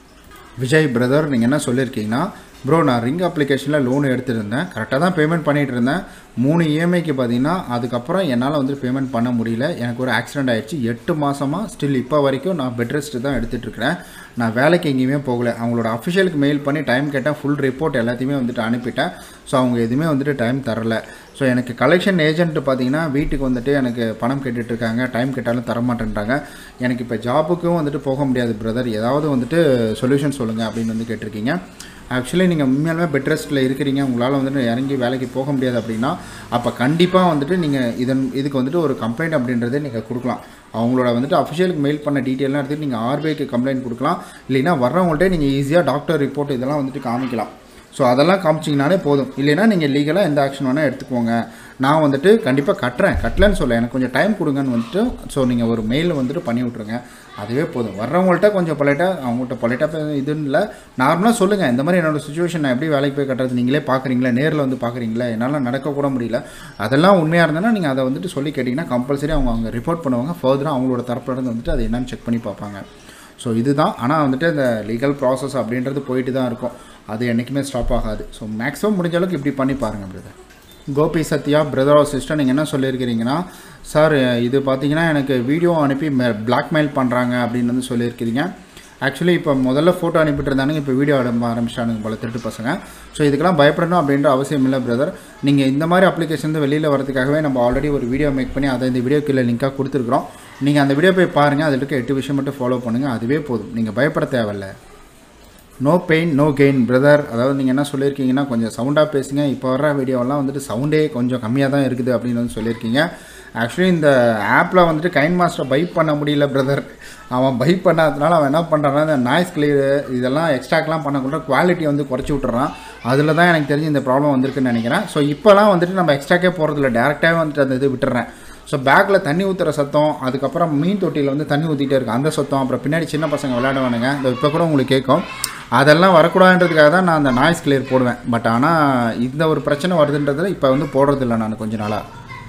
விஜய் பிரதர் நீங்கள் என்ன சொல்லியிருக்கீங்கன்னா ப்ரோ நான் ரிங் அப்ளிகேஷனில் லோன் எடுத்துருந்தேன் கரெக்டாக தான் பேமெண்ட் பண்ணிகிட்டு இருந்தேன் மூணு இஎம்ஐக்கு பார்த்தீங்கன்னா அதுக்கப்புறம் என்னால் வந்து பேமெண்ட் பண்ண முடியல எனக்கு ஒரு ஆக்சிடென்ட் ஆயிடுச்சு எட்டு மாதமாக ஸ்டில் இப்போ வரைக்கும் நான் பெட் ரெஸ்ட் தான் எடுத்துகிட்டு இருக்கிறேன் நான் வேலைக்கு எங்கேயுமே போகல அவங்களோட அஃபிஷியலுக்கு மெயில் பண்ணி டைம் கேட்டேன் ஃபுல் ரிப்போர்ட் எல்லாத்தையுமே வந்துட்டு அனுப்பிட்டேன் ஸோ அவங்க எதுவுமே வந்துட்டு டைம் தரல ஸோ எனக்கு கலெக்ஷன் ஏஜென்ட் பார்த்தீங்கன்னா வீட்டுக்கு வந்துட்டு எனக்கு பணம் கேட்டுட்டு இருக்காங்க டைம் கேட்டாலும் தர மாட்டேன்றாங்க எனக்கு இப்போ ஜாபுக்கும் வந்துட்டு போக முடியாது பிரதர் ஏதாவது வந்துட்டு சொல்யூஷன் சொல்லுங்கள் அப்படின்னு வந்து கேட்டிருக்கீங்க ஆக்சுவலி நீங்கள் உண்மையாலுமே பெட் ரெஸ்ட்டில் இருக்கிறீங்க உங்களால் வந்துட்டு இறங்கி வேலைக்கு போக முடியாது அப்படின்னா அப்போ கண்டிப்பாக வந்துட்டு நீங்கள் இதன் இதுக்கு வந்துட்டு ஒரு கம்ப்ளைண்ட் அப்படின்றதே நீங்கள் கொடுக்கலாம் அவங்களோட வந்துட்டு அஃபிஷியலுக்கு மெயில் பண்ண டீட்டெயிலாம் எடுத்துகிட்டு நீங்கள் ஆர்பிஐக்கு கம்ப்ளைண்ட் கொடுக்கலாம் இல்லைன்னா வர்றவங்கள்ட்ட நீங்கள் ஈஸியாக டாக்டர் ரிப்போர்ட் இதெல்லாம் வந்துட்டு காமிக்கலாம் ஸோ அதெல்லாம் காமிச்சிங்கனாலே போதும் இல்லைன்னா நீங்கள் லீகலாக எந்த ஆக்ஷன் வேணால் எடுத்துக்கோங்க நான் வந்துட்டு கண்டிப்பாக கட்டுறேன் கட்டலன்னு சொல்ல எனக்கு கொஞ்சம் டைம் கொடுங்கன்னு வந்துட்டு ஸோ நீங்கள் ஒரு மெயில் வந்துட்டு பண்ணி விட்ருங்க அதுவே போதும் வர்றவங்கள்ட்ட கொஞ்சம் பொலைட்டாக அவங்கள்ட்ட பொலைட்டாக இதுன்னு இல்லை நார்மலாக சொல்லுங்கள் இந்த மாதிரி என்னோடய சுச்சுவேஷன் நான் எப்படி வேலைக்கு போய் கட்டுறது நீங்களே பார்க்குறீங்களா நேரில் வந்து பார்க்குறீங்களா என்னால் நடக்கக்கூட முடியல அதெல்லாம் உண்மையாக இருந்ததுன்னா நீங்கள் அதை வந்துட்டு சொல்லி கேட்டிங்கன்னா கம்பல்சரி அவங்க அவங்க ரிப்போர்ட் பண்ணுவாங்க ஃபர்தராக அவங்களோட தரப்புலேருந்து வந்துட்டு அதை என்னன்னு செக் பண்ணி பார்ப்பாங்க ஸோ இதுதான் ஆனால் வந்துட்டு இந்த லீகல் ப்ராசஸ் அப்படின்றது போயிட்டு தான் இருக்கும் அது என்றைக்குமே ஸ்டாப் ஆகாது ஸோ மேக்ஸிமம் முடிஞ்ச அளவுக்கு இப்படி பண்ணி பாருங்கள் brother Gopi Sathya brother sister நீங்கள் என்ன சொல்லியிருக்கிறீங்கன்னா சார் இது பார்த்தீங்கன்னா எனக்கு வீடியோ அனுப்பி பிளாக்மெயில் பண்ணுறாங்க அப்படின்னு வந்து சொல்லியிருக்கிறீங்க ஆக்சுவலி இப்போ முதல்ல ஃபோட்டோ அனுப்பிட்டு இருந்தானுங்க இப்போ வீடியோ அனுப்ப ஆரம்பிச்சிட்டானுங்க போல திருட்டு பசங்க ஸோ இதுக்கெல்லாம் பயப்படணும் அப்படின்ற அவசியம் இல்லை பிரதர் நீங்கள் இந்த மாதிரி அப்ளிகேஷன் வெளியில் வரதுக்காகவே நம்ம ஆல்ரெடி ஒரு வீடியோ மேக் பண்ணி அதை இந்த வீடியோ கீழே லிங்காக கொடுத்துருக்குறோம் நீங்கள் அந்த வீடியோ போய் பாருங்கள் அதில் இருக்க எட்டு விஷயம் மட்டும் ஃபாலோ பண்ணுங்கள் அதுவே போதும் நீங்கள் பயப்பட தேவையில்ல no pain no gain brother அதாவது நீங்கள் என்ன சொல்லியிருக்கீங்கன்னா கொஞ்சம் சவுண்டாக பேசுங்க இப்போ வர்ற வீடியோலாம் வந்துட்டு சவுண்டே கொஞ்சம் கம்மியாக தான் இருக்குது அப்படின்னு வந்து சொல்லியிருக்கீங்க ஆக்சுவலி இந்த ஆப்பில் வந்துட்டு கைன் மாஸ்டரை பைப் பண்ண முடியல பிரதர் அவன் பைப் பண்ணாததுனால அவன் என்ன பண்ணுறான்னா இந்த நாய்ஸ் கிளியர் இதெல்லாம் எக்ஸ்ட்ராக்கெலாம் பண்ணக்கூட குவாலிட்டி வந்து குறைச்சி விட்டுறான் அதில் தான் எனக்கு தெரிஞ்சு இந்த ப்ராப்ளம் வந்திருக்குன்னு நினைக்கிறேன் ஸோ இப்போலாம் வந்துட்டு நம்ம எக்ஸ்ட்ராக்கே போகிறதில்ல டேரெக்டாகவே வந்துட்டு அந்த இது விட்டுறேன் ஸோ பேக்கில் தண்ணி ஊற்றுற சத்தம் அதுக்கப்புறம் மீன் தொட்டியில் வந்து தண்ணி ஊற்றிட்டே இருக்கு அந்த சத்தம் அப்புறம் பின்னாடி சின்ன பசங்க விளையாடுவானுங்க இந்த இப்போ கூட உங்களுக்கு கேட்கும் அதெல்லாம் வரக்கூடாதுன்றதுக்காக தான் நான் அந்த நாய்ஸ் கிளியர் போடுவேன் பட் ஆனால் இந்த ஒரு பிரச்சனை வருதுன்றதில் இப்போ வந்து போடுறதில்ல நான் கொஞ்ச நாளாக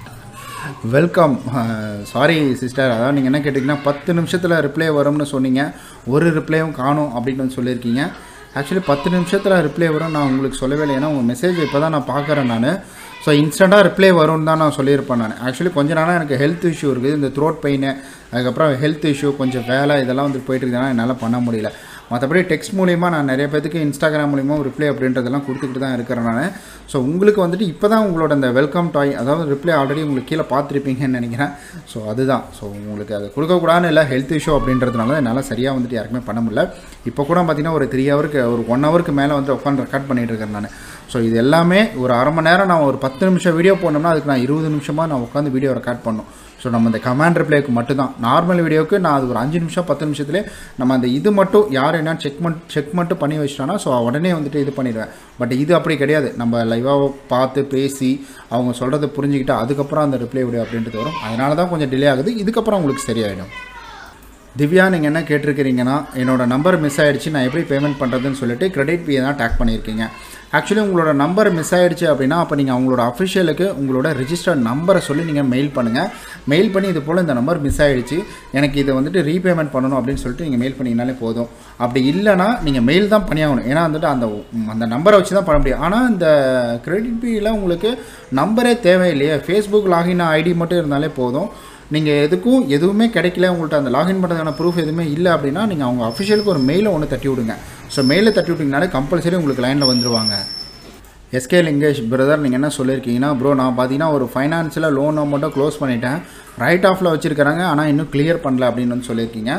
வெல்கம் சாரி சிஸ்டர் அதாவது நீங்கள் என்ன கேட்டிங்கன்னா பத்து நிமிஷத்தில் ரிப்ளை வரும்னு சொன்னீங்க ஒரு ரிப்ளையும் காணும் அப்படின்னு வந்து சொல்லியிருக்கீங்க ஆக்சுவலி பத்து நிமிஷத்தில் ரிப்ளை வரும் நான் உங்களுக்கு சொல்லவே இல்லை ஏன்னா உங்கள் மெசேஜ் இப்போ தான் நான் பார்க்குறேன் நான் ஸோ இன்ஸ்டண்ட்டாக ரிப்ளை வரும்னு தான் நான் சொல்லியிருப்பேன் நான் ஆக்சுவலி கொஞ்ச நாளாக எனக்கு ஹெல்த் இஷ்யூ இருக்குது இந்த த்ரோட் பெயின் அதுக்கப்புறம் ஹெல்த் இஷ்யூ கொஞ்சம் வேலை இதெல்லாம் வந்து போயிட்டு இருக்குதுன்னா என்னால் பண்ண முடியல மற்றபடி டெக்ஸ்ட் மூலிமா நான் நிறைய பேத்துக்கு இன்ஸ்டாகிராம் மூலிமா ரிப்ளை அப்படின்றதெல்லாம் கொடுத்துக்கிட்டு தான் இருக்கிறேன் நான் ஸோ உங்களுக்கு வந்துட்டு இப்போ தான் உங்களோட அந்த வெல்கம் டாய் அதாவது ரிப்ளை ஆல்ரெடி உங்களுக்கு கீழே பார்த்துருப்பீங்கன்னு நினைக்கிறேன் ஸோ அதுதான் ஸோ உங்களுக்கு அது கொடுக்கக்கூடாதுன்னு இல்லை ஹெல்த் இஷ்யூ அப்படின்றதுனால என்னால் சரியாக வந்துட்டு யாருக்குமே பண்ண முடியல இப்போ கூட பார்த்தீங்கன்னா ஒரு த்ரீ ஹவருக்கு ஒரு ஒன் ஹவருக்கு மேலே வந்து உட்காந்து ரெக்கார்ட் பண்ணிகிட்டு இருக்கேன் நான் ஸோ இது எல்லாமே ஒரு அரை மணி நேரம் நான் ஒரு பத்து நிமிஷம் வீடியோ போனோம்னா அதுக்கு நான் இருபது நிமிஷமாக நான் உட்காந்து வீடியோ ரெக்கார்ட் பண்ணணும் ஸோ நம்ம இந்த கமாண்ட் ரிப்ளைக்கு மட்டும்தான் நார்மல் வீடியோக்கு நான் அது ஒரு அஞ்சு நிமிஷம் பத்து நிமிஷத்துலேயே நம்ம அந்த இது மட்டும் யார் என்ன செக் மட் செக் மட்டும் பண்ணி வச்சிட்டானா ஸோ உடனே வந்துட்டு இது பண்ணிடுவேன் பட் இது அப்படி கிடையாது நம்ம லைவாக பார்த்து பேசி அவங்க சொல்கிறத புரிஞ்சுக்கிட்டு அதுக்கப்புறம் அந்த ரிப்ளை வீடியோ அப்படின்றது வரும் அதனால தான் கொஞ்சம் டிலே ஆகுது இதுக்கப்புறம் உங்களுக்கு சரியாயிடும் திவ்யா நீங்கள் என்ன கேட்டிருக்கிறீங்கன்னா என்னோட நம்பர் மிஸ் ஆயிடுச்சு நான் எப்படி பேமெண்ட் பண்ணுறதுன்னு சொல்லிட்டு கிரெடிட் பியை தான் டேக் பண்ணியிருக்கீங்க ஆக்சுவலி உங்களோட நம்பர் மிஸ் ஆயிடுச்சு அப்படின்னா அப்போ நீங்கள் அவங்களோட அஃபிஷியலுக்கு உங்களோட ரிஜிஸ்டர்ட் நம்பரை சொல்லி நீங்கள் மெயில் பண்ணுங்கள் மெயில் பண்ணி இது போல் இந்த நம்பர் மிஸ் ஆயிடுச்சு எனக்கு இதை வந்துட்டு ரீபேமெண்ட் பண்ணணும் அப்படின்னு சொல்லிட்டு நீங்கள் மெயில் பண்ணிங்கனாலே போதும் அப்படி இல்லைனா நீங்கள் மெயில் தான் பண்ணியாகணும் ஏன்னா வந்துட்டு அந்த அந்த நம்பரை வச்சு தான் பண்ண முடியும் ஆனால் இந்த கிரெடிட் பியில் உங்களுக்கு நம்பரே தேவையில்லையே ஃபேஸ்புக் லாகின் ஐடி மட்டும் இருந்தாலே போதும் நீங்கள் எதுக்கும் எதுவுமே கிடைக்கல உங்கள்கிட்ட அந்த லாகின் பண்ணுறதுக்கான ப்ரூஃப் எதுவுமே இல்லை அப்படின்னா நீங்கள் அவங்க அஃபிஷியலுக்கு ஒரு மெயிலை ஒன்று தட்டி விடுங்க ஸோ மெயிலில் தட்டி விட்டிங்கனாலே கம்பல்சரி உங்களுக்கு லைனில் வந்துருவாங்க எஸ்கே லிங்கேஷ் பிரதர் நீங்கள் என்ன சொல்லியிருக்கீங்கன்னா ப்ரோ நான் பார்த்தீங்கன்னா ஒரு ஃபைனான்ஸில் லோன் மட்டும் க்ளோஸ் பண்ணிட்டேன் ரைட் ஆஃபில் வச்சுருக்கிறாங்க ஆனால் இன்னும் கிளியர் பண்ணல அப்படின்னு வந்து சொல்லியிருக்கீங்க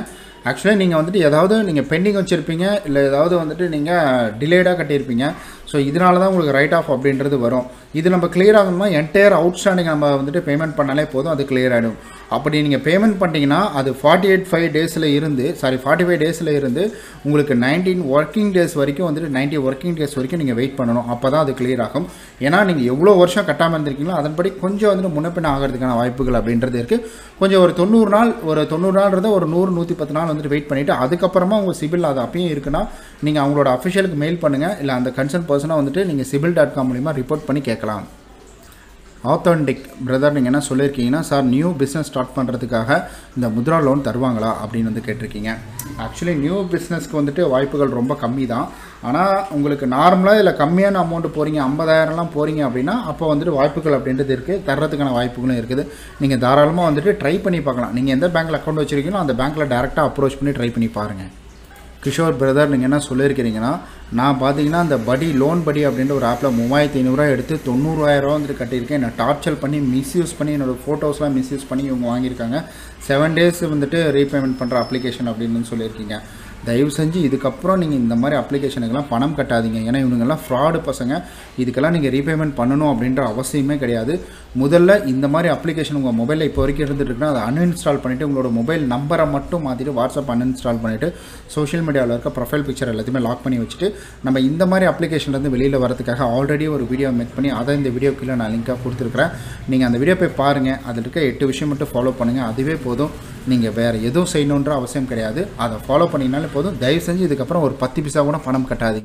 ஆக்சுவலாக நீங்கள் வந்துட்டு ஏதாவது நீங்கள் பெண்டிங் வச்சுருப்பீங்க இல்லை ஏதாவது வந்துட்டு நீங்கள் டிலேடாக கட்டியிருப்பீங்க ஸோ இதனால தான் உங்களுக்கு ரைட் ஆஃப் அப்படின்றது வரும் இது நம்ம clear ஆகணும்னா என்டையர் அவுட்ஸ்டாண்டிங் நம்ம வந்துட்டு பேமெண்ட் பண்ணாலே போதும் அது clear ஆகிடும் அப்படி நீங்கள் பேமெண்ட் பண்ணிட்டீங்கன்னா அது ஃபார்ட்டி எயிட் ஃபைவ் டேஸில் இருந்து சாரி ஃபார்ட்டி ஃபைவ் டேஸில் இருந்து உங்களுக்கு நைன்டீன் ஒர்க்கிங் டேஸ் வரைக்கும் வந்துட்டு 90 ஒர்க்கிங் டேஸ் வரைக்கும் நீங்கள் வெயிட் பண்ணணும் அப்போ தான் அது clear ஆகும் ஏன்னா நீங்கள் எவ்வளோ வருஷம் கட்டாமல் இருந்திருக்கீங்களோ அதன்படி கொஞ்சம் வந்துட்டு முன்னப்பின்ன ஆகிறதுக்கான வாய்ப்புகள் அப்படின்றது இருக்குது கொஞ்சம் ஒரு தொண்ணூறு நாள் ஒரு தொண்ணூறு நாள்ன்றத ஒரு நூறு நூற்றி பத்து நாள் வந்துட்டு வெயிட் பண்ணிவிட்டு அதுக்கப்புறமா உங்கள் சிபில் அது அப்பயும் இருக்குன்னா நீங்கள் அவங்களோட அஃபிஷியலுக்கு மெயில் பண்ணுங்கள் இல்லை அந்த கன்சர்ன் பர்சனாக வந்துட்டு நீங்கள் சிபில் டாட் காம் மூலிமா ரிப்போர்ட் பண்ணி கேட்கலாம் ஆத்தென்டிக் பிரதர் நீங்கள் என்ன சொல்லியிருக்கீங்கன்னா சார் நியூ பிஸ்னஸ் ஸ்டார்ட் பண்ணுறதுக்காக இந்த முத்ரா லோன் தருவாங்களா அப்படின்னு வந்து கேட்டிருக்கீங்க ஆக்சுவலி நியூ பிஸ்னஸ்க்கு வந்துட்டு வாய்ப்புகள் ரொம்ப கம்மி தான் ஆனால் உங்களுக்கு நார்மலாக இதில் கம்மியான அமௌண்ட் போகிறீங்க ஐம்பதாயிரம்லாம் போகிறீங்க அப்படின்னா அப்போ வந்துட்டு வாய்ப்புகள் அப்படின்றது இருக்குது தர்றதுக்கான வாய்ப்புகளும் இருக்குது நீங்கள் தாராளமாக வந்துட்டு ட்ரை பண்ணி பார்க்கலாம் நீங்கள் எந்த பேங்க்கில் அக்கௌண்ட் வச்சுருக்கீங்களோ அந்த பேங்க்கில் டேரெக்டாக அப்ரோச் பண்ணி ட்ரை பண்ணி பாருங்கள் கிஷோர் பிரதர் நீங்கள் என்ன சொல்லியிருக்கிறீங்கன்னா நான் பார்த்தீங்கன்னா அந்த படி லோன் படி அப்படின்ற ஒரு ஆப்பில் மூவாயிரத்தி ஐநூறுரூவா எடுத்து தொண்ணூறாயிரரூவா வந்துட்டு கட்டியிருக்கேன் என்னை டார்ச்சர் பண்ணி மிஸ்யூஸ் பண்ணி என்னோடய ஃபோட்டோஸ்லாம் மிஸ்யூஸ் பண்ணி இவங்க வாங்கியிருக்காங்க செவன் டேஸ் வந்துட்டு ரீபேமெண்ட் பண்ணுற அப்ளிகேஷன் அப்படின்னு சொல்லியிருக்கீங்க தயவு செஞ்சு இதுக்கப்புறம் நீங்கள் இந்த மாதிரி அப்ளிகேஷனுக்கெல்லாம் பணம் கட்டாதீங்க ஏன்னா இவனுங்கெல்லாம் ஃப்ராடு பசங்க இதுக்கெல்லாம் நீங்கள் ரீபேமெண்ட் பண்ணணும் அப்படின்ற அவசியமே கிடையாது முதல்ல இந்த மாதிரி அப்ளிகேஷன் உங்கள் மொபைலில் இப்போ வரைக்கும் இருந்துட்டு இருக்குன்னா அதை அன்இன்ஸ்டால் பண்ணிவிட்டு உங்களோட மொபைல் நம்பரை மட்டும் மாற்றிட்டு வாட்ஸ்அப் அன்இன்ஸ்டால் பண்ணிவிட்டு சோஷியல் மீடியாவில் இருக்க ப்ரொஃபைல் பிக்சர் எல்லாத்தையுமே லாக் பண்ணி வச்சுட்டு நம்ம இந்த மாதிரி அப்ளிகேஷன்லேருந்து வெளியில் வரதுக்காக ஆல்ரெடி ஒரு வீடியோ மேக் பண்ணி அதை இந்த வீடியோ கீழே நான் லிங்காக கொடுத்துருக்குறேன் நீங்கள் அந்த வீடியோ போய் பாருங்கள் அதில் இருக்க எட்டு விஷயம் மட்டும் ஃபாலோ பண்ணுங்கள் அதுவே போதும் நீங்கள் வேறு எதுவும் செய்யணுன்ற அவசியம் கிடையாது அதை ஃபாலோ பண்ணிங்கனாலே போதும் தயவு செஞ்சு இதுக்கப்புறம் ஒரு பத்து பைசா கூட பணம் கட்டாதீங்க